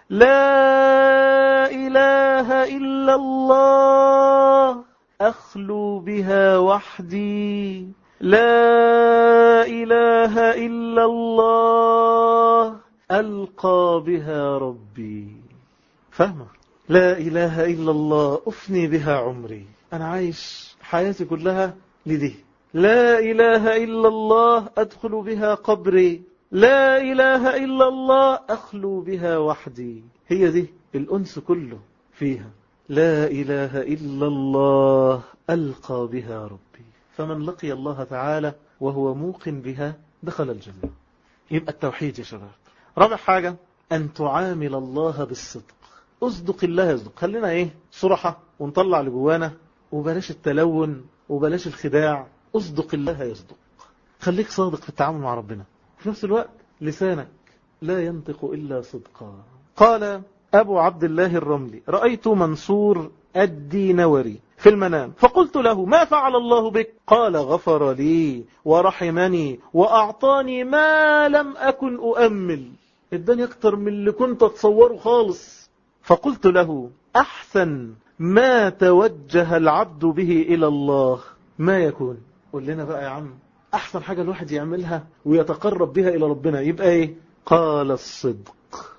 لا إله إلا الله أخلو بها وحدي لا إله إلا الله ألقى بها ربي فاهمة لا إله إلا الله أفني بها عمري أنا عايش حياتي كلها لدي لا إله إلا الله أدخل بها قبري لا إله إلا الله أخلو بها وحدي هي دي الأنس كله فيها لا إله إلا الله ألقى بها ربي فمن لقي الله تعالى وهو موقن بها دخل الجنة يبقى التوحيد يا شباب رابع حاجة أن تعامل الله بالصدق أصدق الله يصدق خلينا إيه صرحة ونطلع لجوانا وبلاش التلون وبلاش الخداع أصدق الله يصدق خليك صادق في التعامل مع ربنا في نفس الوقت لسانك لا ينطق إلا صدقا قال أبو عبد الله الرملي رأيت منصور الدينوري في المنام فقلت له ما فعل الله بك قال غفر لي ورحمني وأعطاني ما لم أكن أؤمل اداني أكتر من اللي كنت أتصوره خالص فقلت له أحسن ما توجه العبد به إلى الله ما يكون قول لنا بقى يا عم أحسن حاجة الواحد يعملها ويتقرب بها إلى ربنا يبقى إيه قال الصدق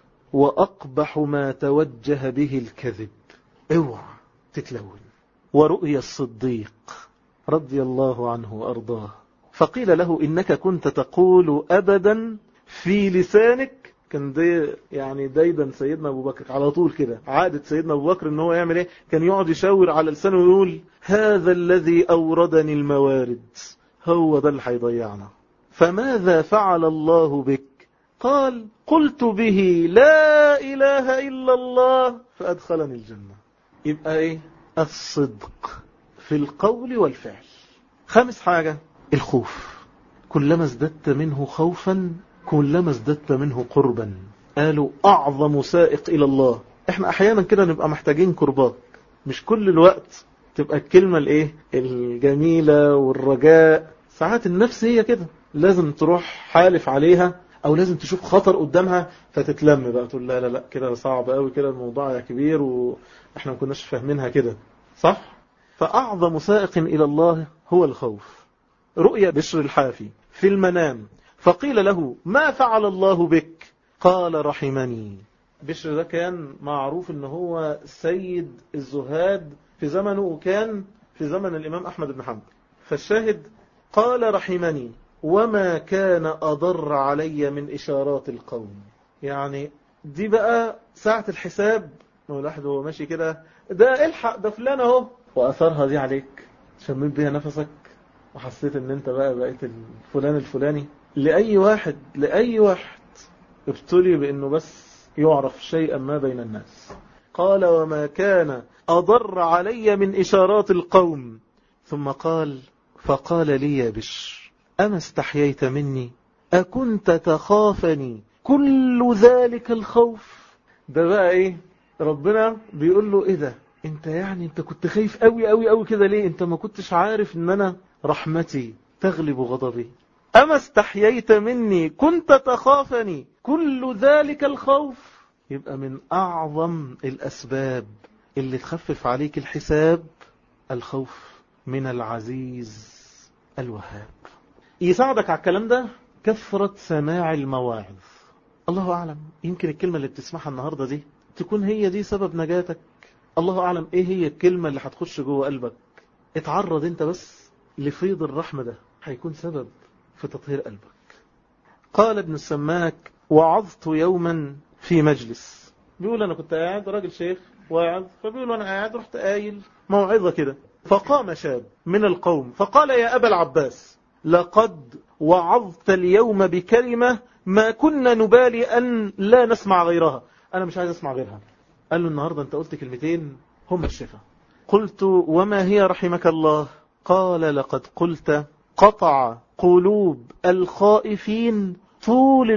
وأقبح ما توجه به الكذب اوعى تتلون ورؤيا الصديق رضي الله عنه وأرضاه فقيل له إنك كنت تقول أبدا في لسانك كان دي يعني دايدا سيدنا أبو بكر على طول كده عادة سيدنا أبو بكر إن هو يعمل إيه كان يقعد يشاور على لسانه ويقول هذا الذي أوردني الموارد هو ده اللي هيضيعنا فماذا فعل الله بك قال قلت به لا إله إلا الله فأدخلني الجنة يبقى إيه الصدق في القول والفعل خامس حاجة الخوف كلما ازددت منه خوفا كلما ازددت منه قربا قالوا أعظم سائق إلى الله احنا أحيانا كده نبقى محتاجين قربات مش كل الوقت تبقى الكلمة الايه الجميلة والرجاء ساعات النفس هي كده لازم تروح حالف عليها او لازم تشوف خطر قدامها فتتلم بقى تقول لا لا لا كده صعب قوي كده الموضوع كبير واحنا ما كناش فاهمينها كده صح فاعظم سائق الى الله هو الخوف رؤيا بشر الحافي في المنام فقيل له ما فعل الله بك قال رحمني بشر ده كان معروف ان هو سيد الزهاد في زمنه وكان في زمن الامام احمد بن حنبل فالشاهد قال رحمني وما كان أضر علي من إشارات القوم يعني دي بقى ساعة الحساب الواحد هو ماشي كده ده الحق ده فلان اهو وأثرها دي عليك شميت بيها نفسك وحسيت ان انت بقى بقيت الفلان الفلاني لأي واحد لأي واحد ابتلي بأنه بس يعرف شيئا ما بين الناس قال وما كان أضر علي من إشارات القوم ثم قال فقال لي يا بشر أما استحييت مني أكنت تخافني كل ذلك الخوف ده بقى ايه ربنا بيقول له ايه ده انت يعني انت كنت خايف قوي قوي قوي كده ليه انت ما كنتش عارف ان انا رحمتي تغلب غضبي أما استحييت مني كنت تخافني كل ذلك الخوف يبقى من أعظم الأسباب اللي تخفف عليك الحساب الخوف من العزيز الوهاب يساعدك على الكلام ده كثرة سماع المواعظ الله أعلم يمكن الكلمة اللي بتسمعها النهاردة دي تكون هي دي سبب نجاتك الله أعلم إيه هي الكلمة اللي هتخش جوه قلبك اتعرض انت بس لفيض الرحمة ده هيكون سبب في تطهير قلبك قال ابن السماك وعظت يوما في مجلس بيقول أنا كنت قاعد راجل شيخ واعظ فبيقول أنا قاعد رحت قايل موعظة كده فقام شاب من القوم فقال يا أبا العباس لقد وعظت اليوم بكلمة ما كنا نبالي أن لا نسمع غيرها أنا مش عايز أسمع غيرها قال له النهاردة أنت قلت كلمتين هم الشفاء قلت وما هي رحمك الله قال لقد قلت قطع قلوب الخائفين طول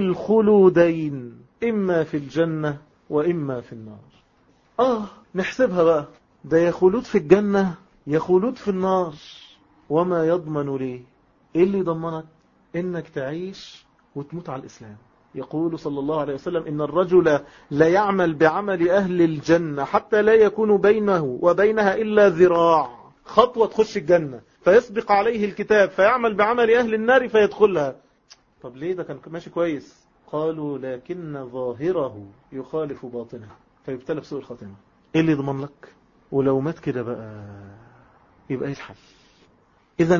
الخلودين إما في الجنة وإما في النار آه نحسبها بقى ده يا خلود في الجنة يا خلود في النار وما يضمن لي إيه اللي يضمنك إنك تعيش وتموت على الإسلام يقول صلى الله عليه وسلم إن الرجل لا يعمل بعمل أهل الجنة حتى لا يكون بينه وبينها إلا ذراع خطوة تخش الجنة فيسبق عليه الكتاب فيعمل بعمل أهل النار فيدخلها طب ليه ده كان ماشي كويس قالوا لكن ظاهره يخالف باطنه فيبتلى بسوء الخاتمة إيه اللي يضمن لك ولو مات كده بقى يبقى ايه الحل إذا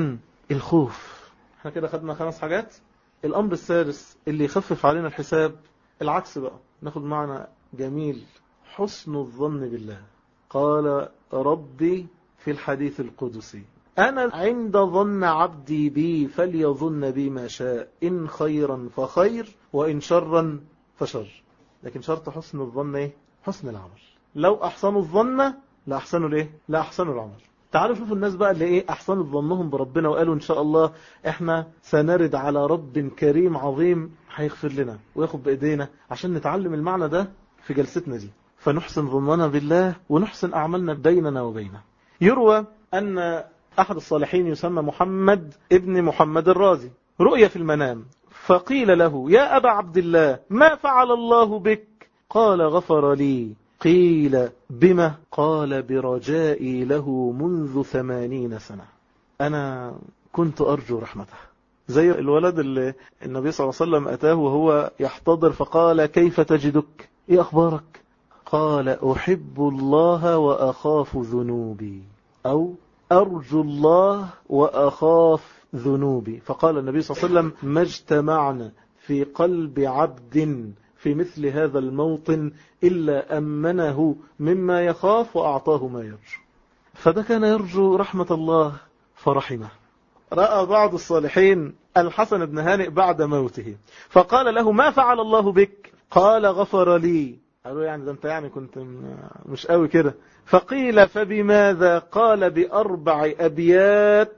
الخوف احنا كده خدنا خمس حاجات الأمر السادس اللي يخفف علينا الحساب العكس بقى ناخد معنا جميل حسن الظن بالله قال ربي في الحديث القدسي أنا عند ظن عبدي بي فليظن بي ما شاء إن خيرا فخير وإن شرا فشر لكن شرط حسن الظن إيه؟ حسن العمل لو أحسنوا الظن لا أحسنوا ليه لا أحسنوا العمل تعالوا شوفوا الناس بقى اللي ايه احسنوا ظنهم بربنا وقالوا ان شاء الله احنا سنرد على رب كريم عظيم هيغفر لنا وياخد بايدينا عشان نتعلم المعنى ده في جلستنا دي فنحسن ظننا بالله ونحسن اعمالنا بيننا وبينه يروى ان احد الصالحين يسمى محمد ابن محمد الرازي رؤيا في المنام فقيل له يا ابا عبد الله ما فعل الله بك قال غفر لي قيل بما قال برجائي له منذ ثمانين سنة أنا كنت أرجو رحمته زي الولد اللي النبي صلى الله عليه وسلم أتاه وهو يحتضر فقال كيف تجدك إيه أخبارك قال أحب الله وأخاف ذنوبي أو أرجو الله وأخاف ذنوبي فقال النبي صلى الله عليه وسلم ما اجتمعنا في قلب عبد في مثل هذا الموطن إلا أمنه مما يخاف وأعطاه ما يرجو فده كان يرجو رحمة الله فرحمه رأى بعض الصالحين الحسن بن هانئ بعد موته فقال له ما فعل الله بك قال غفر لي قالوا يعني ده انت يعني كنت مش قوي كده فقيل فبماذا قال بأربع أبيات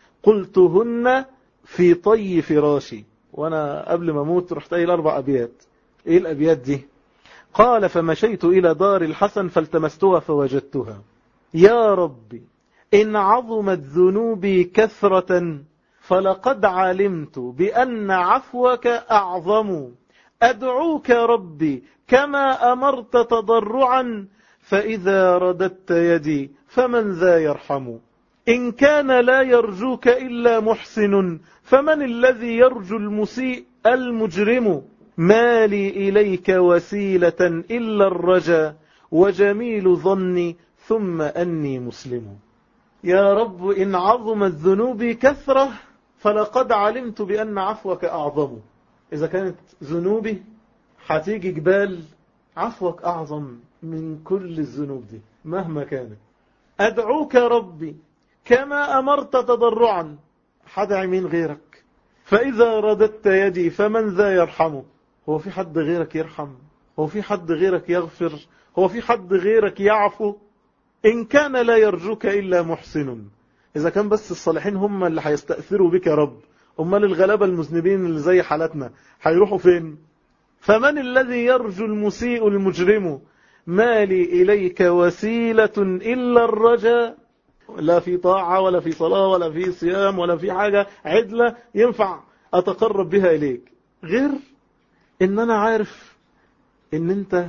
قلتهن في طي فراشي وانا قبل ما اموت رحت قايل اربع ابيات ايه الابيات دي قال فمشيت الى دار الحسن فالتمستها فوجدتها يا ربي ان عظمت ذنوبي كثرة فلقد علمت بان عفوك اعظم ادعوك ربي كما امرت تضرعا فاذا رددت يدي فمن ذا يرحم إن كان لا يرجوك إلا محسن فمن الذي يرجو المسيء المجرم ما لي إليك وسيلة إلا الرجا وجميل ظني ثم أني مسلم يا رب إن عظمت ذنوبي كثرة فلقد علمت بأن عفوك أعظم إذا كانت ذنوبي هتيجي جبال عفوك أعظم من كل الذنوب دي مهما كانت أدعوك ربي كما أمرت تضرعا حدع من غيرك فإذا رددت يدي فمن ذا يرحمه هو في حد غيرك يرحم هو في حد غيرك يغفر هو في حد غيرك يعفو إن كان لا يرجوك إلا محسن إذا كان بس الصالحين هم اللي هيستأثروا بك يا رب أمال الغلابة المذنبين اللي زي حالتنا هيروحوا فين فمن الذي يرجو المسيء المجرم ما لي إليك وسيلة إلا الرجاء لا في طاعة ولا في صلاة ولا في صيام ولا في حاجة عدلة ينفع أتقرب بها إليك غير إن أنا عارف إن أنت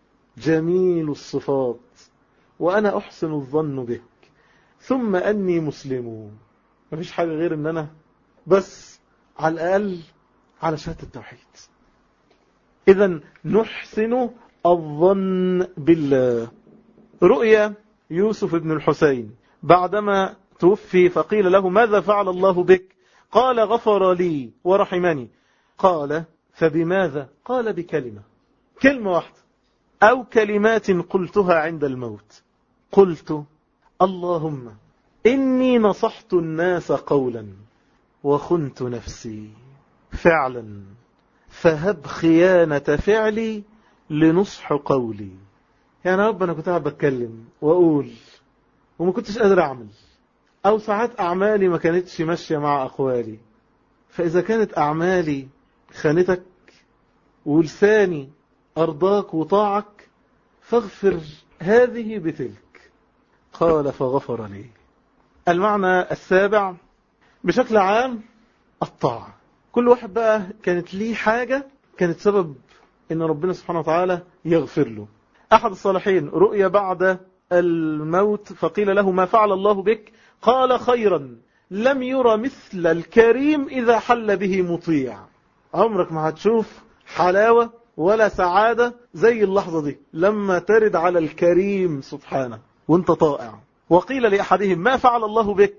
جميل الصفات وأنا أحسن الظن بك ثم أني مسلم مفيش حاجة غير إن أنا بس على الأقل على شهادة التوحيد إذا نحسن الظن بالله رؤيا يوسف بن الحسين بعدما توفي فقيل له ماذا فعل الله بك قال غفر لي ورحمني قال فبماذا قال بكلمة كلمة واحدة أو كلمات قلتها عند الموت قلت اللهم إني نصحت الناس قولا وخنت نفسي فعلا فهب خيانة فعلي لنصح قولي يعني رب أنا كنت قاعد بتكلم وأقول وما كنتش قادر أعمل أو ساعات أعمالي ما كانتش ماشية مع أقوالي فإذا كانت أعمالي خانتك ولساني أرضاك وطاعك فاغفر هذه بتلك قال فغفر لي المعنى السابع بشكل عام الطاعة كل واحد بقى كانت ليه حاجة كانت سبب ان ربنا سبحانه وتعالى يغفر له احد الصالحين رؤيا بعد الموت فقيل له ما فعل الله بك قال خيرا لم يرى مثل الكريم اذا حل به مطيع عمرك ما هتشوف حلاوة ولا سعادة زي اللحظة دي لما ترد على الكريم سبحانه وانت طائع وقيل لأحدهم ما فعل الله بك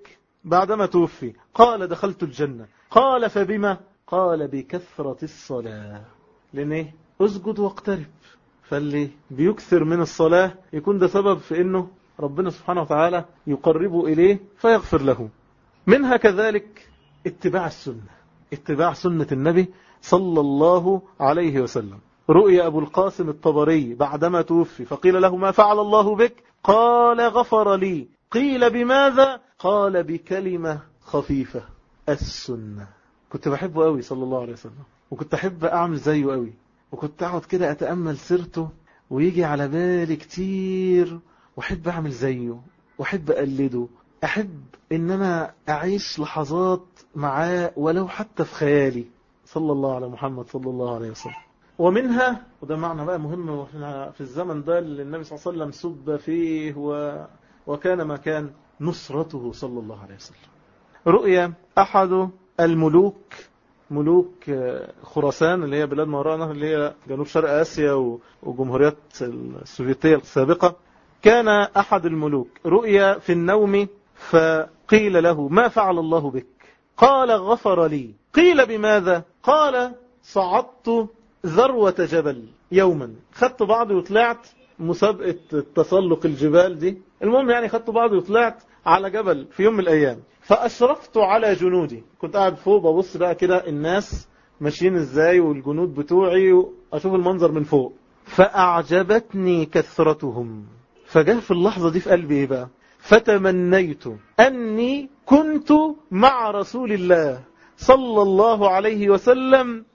بعدما توفي قال دخلت الجنة قال فبما قال بكثرة الصلاة لأن إيه اسجد واقترب فاللي بيكثر من الصلاة يكون ده سبب في أنه ربنا سبحانه وتعالى يقربه إليه فيغفر له منها كذلك اتباع السنة اتباع سنة النبي صلى الله عليه وسلم رؤيا أبو القاسم الطبري بعدما توفي فقيل له ما فعل الله بك قال غفر لي قيل بماذا قال بكلمة خفيفة السنة كنت بحبه قوي صلى الله عليه وسلم وكنت أحب أعمل زيه قوي وكنت أقعد كده أتأمل سيرته ويجي على بالي كتير وأحب أعمل زيه وأحب أقلده أحب إن أنا أعيش لحظات معاه ولو حتى في خيالي صلى الله على محمد صلى الله عليه وسلم ومنها وده معنى بقى مهم في الزمن ده اللي النبي صلى الله عليه وسلم سب فيه و... وكان ما كان نصرته صلى الله عليه وسلم رؤيا أحد الملوك ملوك خراسان اللي هي بلاد مورانا اللي هي جنوب شرق آسيا وجمهوريات السوفيتية السابقة كان أحد الملوك رؤيا في النوم فقيل له ما فعل الله بك قال غفر لي قيل بماذا قال صعدت ذروة جبل يوما خدت بعضي وطلعت مسابقة تسلق الجبال دي المهم يعني خدت بعضي وطلعت على جبل في يوم من الأيام فأشرفت على جنودي كنت قاعد فوق ببص بقى كده الناس ماشيين ازاي والجنود بتوعي وأشوف المنظر من فوق فأعجبتني كثرتهم فجاء في اللحظة دي في قلبي ايه بقى فتمنيت أني كنت مع رسول الله صلى الله عليه وسلم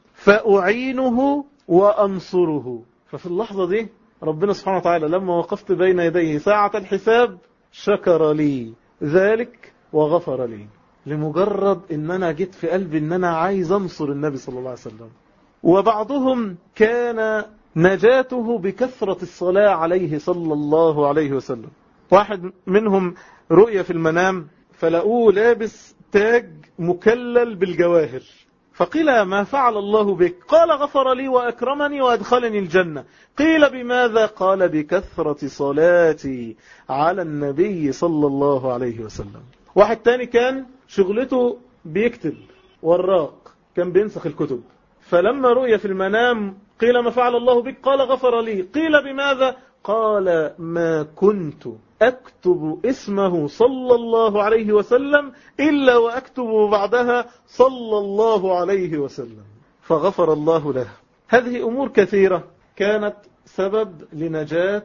فأعينه وأنصره ففي اللحظة دي ربنا سبحانه وتعالى لما وقفت بين يديه ساعة الحساب شكر لي ذلك وغفر لي لمجرد ان انا جيت في قلبي ان انا عايز انصر النبي صلى الله عليه وسلم وبعضهم كان نجاته بكثرة الصلاة عليه صلى الله عليه وسلم واحد منهم رؤية في المنام فلقوه لابس تاج مكلل بالجواهر فقيل ما فعل الله بك قال غفر لي وأكرمني وأدخلني الجنة قيل بماذا قال بكثرة صلاتي على النبي صلى الله عليه وسلم واحد تاني كان شغلته بيكتب وراق كان بينسخ الكتب فلما رؤي في المنام قيل ما فعل الله بك قال غفر لي قيل بماذا قال ما كنت أكتب اسمه صلى الله عليه وسلم إلا وأكتب بعدها صلى الله عليه وسلم فغفر الله له هذه أمور كثيرة كانت سبب لنجاة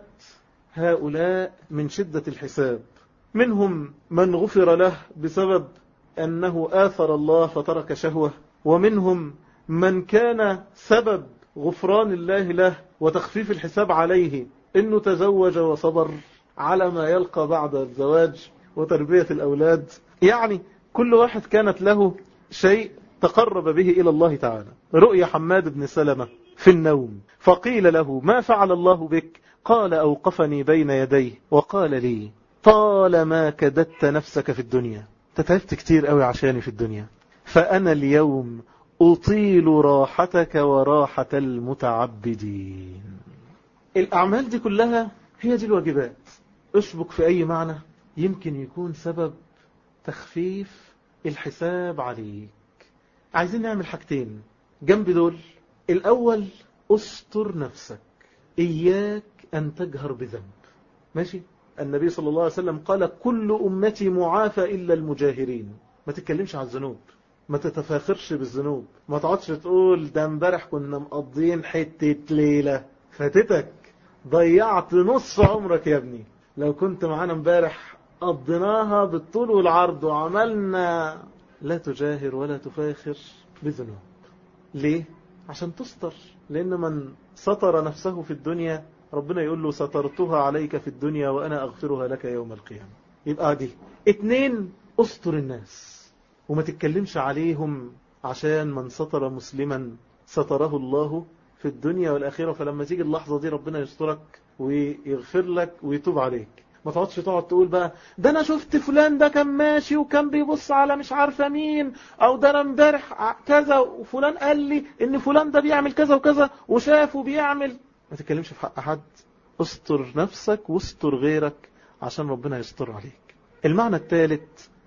هؤلاء من شدة الحساب منهم من غفر له بسبب أنه آثر الله فترك شهوة ومنهم من كان سبب غفران الله له وتخفيف الحساب عليه انه تزوج وصبر على ما يلقى بعد الزواج وتربية الأولاد يعني كل واحد كانت له شيء تقرب به إلى الله تعالى رؤيا حماد بن سلمة في النوم فقيل له ما فعل الله بك قال أوقفني بين يديه وقال لي طالما كددت نفسك في الدنيا تتعبت كتير قوي عشاني في الدنيا فأنا اليوم أطيل راحتك وراحة المتعبدين الأعمال دي كلها هي دي الواجبات اشبك في أي معنى يمكن يكون سبب تخفيف الحساب عليك عايزين نعمل حاجتين جنب دول الأول استر نفسك إياك أن تجهر بذنب ماشي النبي صلى الله عليه وسلم قال كل أمتي معافى إلا المجاهرين ما تتكلمش عن الذنوب ما تتفاخرش بالذنوب ما تقعدش تقول ده امبارح كنا مقضين حتة ليلة فاتتك ضيعت نص عمرك يا ابني لو كنت معانا امبارح قضيناها بالطول والعرض وعملنا لا تجاهر ولا تفاخر بذنوب ليه؟ عشان تستر لأن من سطر نفسه في الدنيا ربنا يقول له سترتها عليك في الدنيا وأنا أغفرها لك يوم القيامة يبقى دي اتنين استر الناس وما تتكلمش عليهم عشان من سطر مسلما ستره الله في الدنيا والآخرة فلما تيجي اللحظة دي ربنا يسترك ويغفر لك ويتوب عليك ما تقعدش تقعد تقول بقى ده انا شفت فلان ده كان ماشي وكان بيبص على مش عارفه مين او ده انا امبارح كذا وفلان قال لي ان فلان ده بيعمل كذا وكذا وشافه بيعمل ما تتكلمش في حق حد استر نفسك واستر غيرك عشان ربنا يستر عليك المعنى الثالث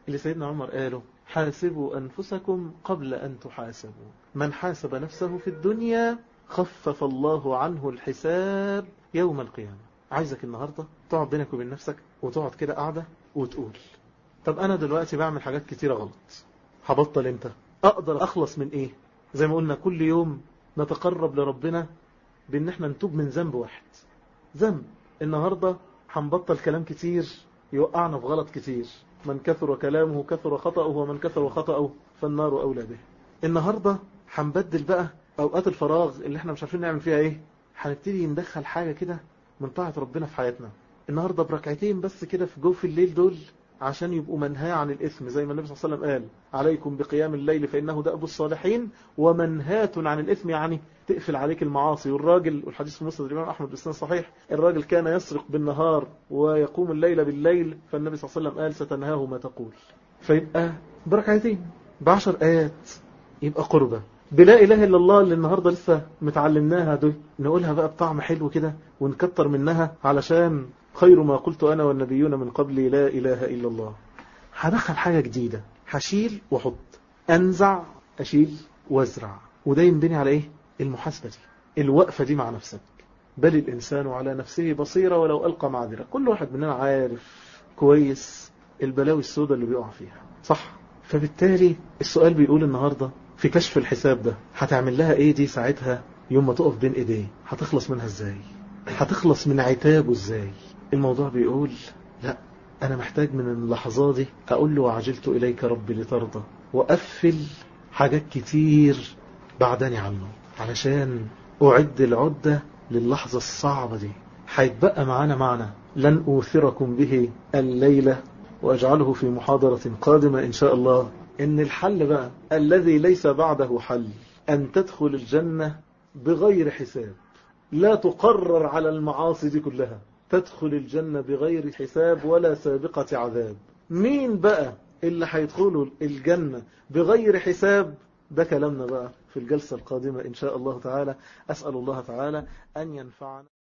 اللي سيدنا عمر قاله حاسبوا أنفسكم قبل أن تحاسبوا من حاسب نفسه في الدنيا خفف الله عنه الحساب يوم القيامة عايزك النهاردة تقعد بينك وبين نفسك وتقعد كده قاعدة وتقول طب أنا دلوقتي بعمل حاجات كتيرة غلط هبطل امتى أقدر أخلص من إيه زي ما قلنا كل يوم نتقرب لربنا بأن احنا نتوب من ذنب واحد ذنب النهاردة هنبطل كلام كتير يوقعنا في غلط كتير من كثر كلامه كثر خطأه ومن كثر خطأه فالنار أولى به النهاردة هنبدل بقى أوقات الفراغ اللي احنا مش عارفين نعمل فيها ايه هنبتدي ندخل حاجة كده من طاعة ربنا في حياتنا النهاردة بركعتين بس كده في جوف الليل دول عشان يبقوا منهاة عن الإثم زي ما النبي صلى الله عليه وسلم قال عليكم بقيام الليل فإنه دأب الصالحين ومنهاة عن الإثم يعني تقفل عليك المعاصي والراجل والحديث في مسند الإمام أحمد بن صحيح الراجل كان يسرق بالنهار ويقوم الليل بالليل فالنبي صلى الله عليه وسلم قال ستنهاه ما تقول فيبقى بركعتين بعشر آيات يبقى قربة بلا إله إلا الله اللي النهاردة لسه متعلمناها دي نقولها بقى بطعم حلو كده ونكتر منها علشان خير ما قلت أنا والنبيون من قبلي لا إله إلا الله هدخل حاجة جديدة هشيل وحط أنزع أشيل وازرع وده ينبني على إيه المحاسبة دي الوقفة دي مع نفسك بل الإنسان على نفسه بصيرة ولو ألقى معذرة كل واحد مننا عارف كويس البلاوي السوداء اللي بيقع فيها صح فبالتالي السؤال بيقول النهاردة في كشف الحساب ده هتعمل لها ايه دي ساعتها يوم ما تقف بين ايديه هتخلص منها ازاي هتخلص من عتابه ازاي الموضوع بيقول لا انا محتاج من اللحظات دي اقول له وعجلت اليك ربي لترضى واقفل حاجات كتير بعدني عنه علشان اعد العدة للحظة الصعبة دي هيتبقى معانا معنى لن اوثركم به الليلة واجعله في محاضرة قادمة ان شاء الله ان الحل بقى الذي ليس بعده حل ان تدخل الجنة بغير حساب لا تقرر على المعاصي دي كلها تدخل الجنة بغير حساب ولا سابقة عذاب مين بقى اللي هيدخلوا الجنة بغير حساب ده كلامنا بقى في الجلسة القادمة إن شاء الله تعالى أسأل الله تعالى أن ينفعنا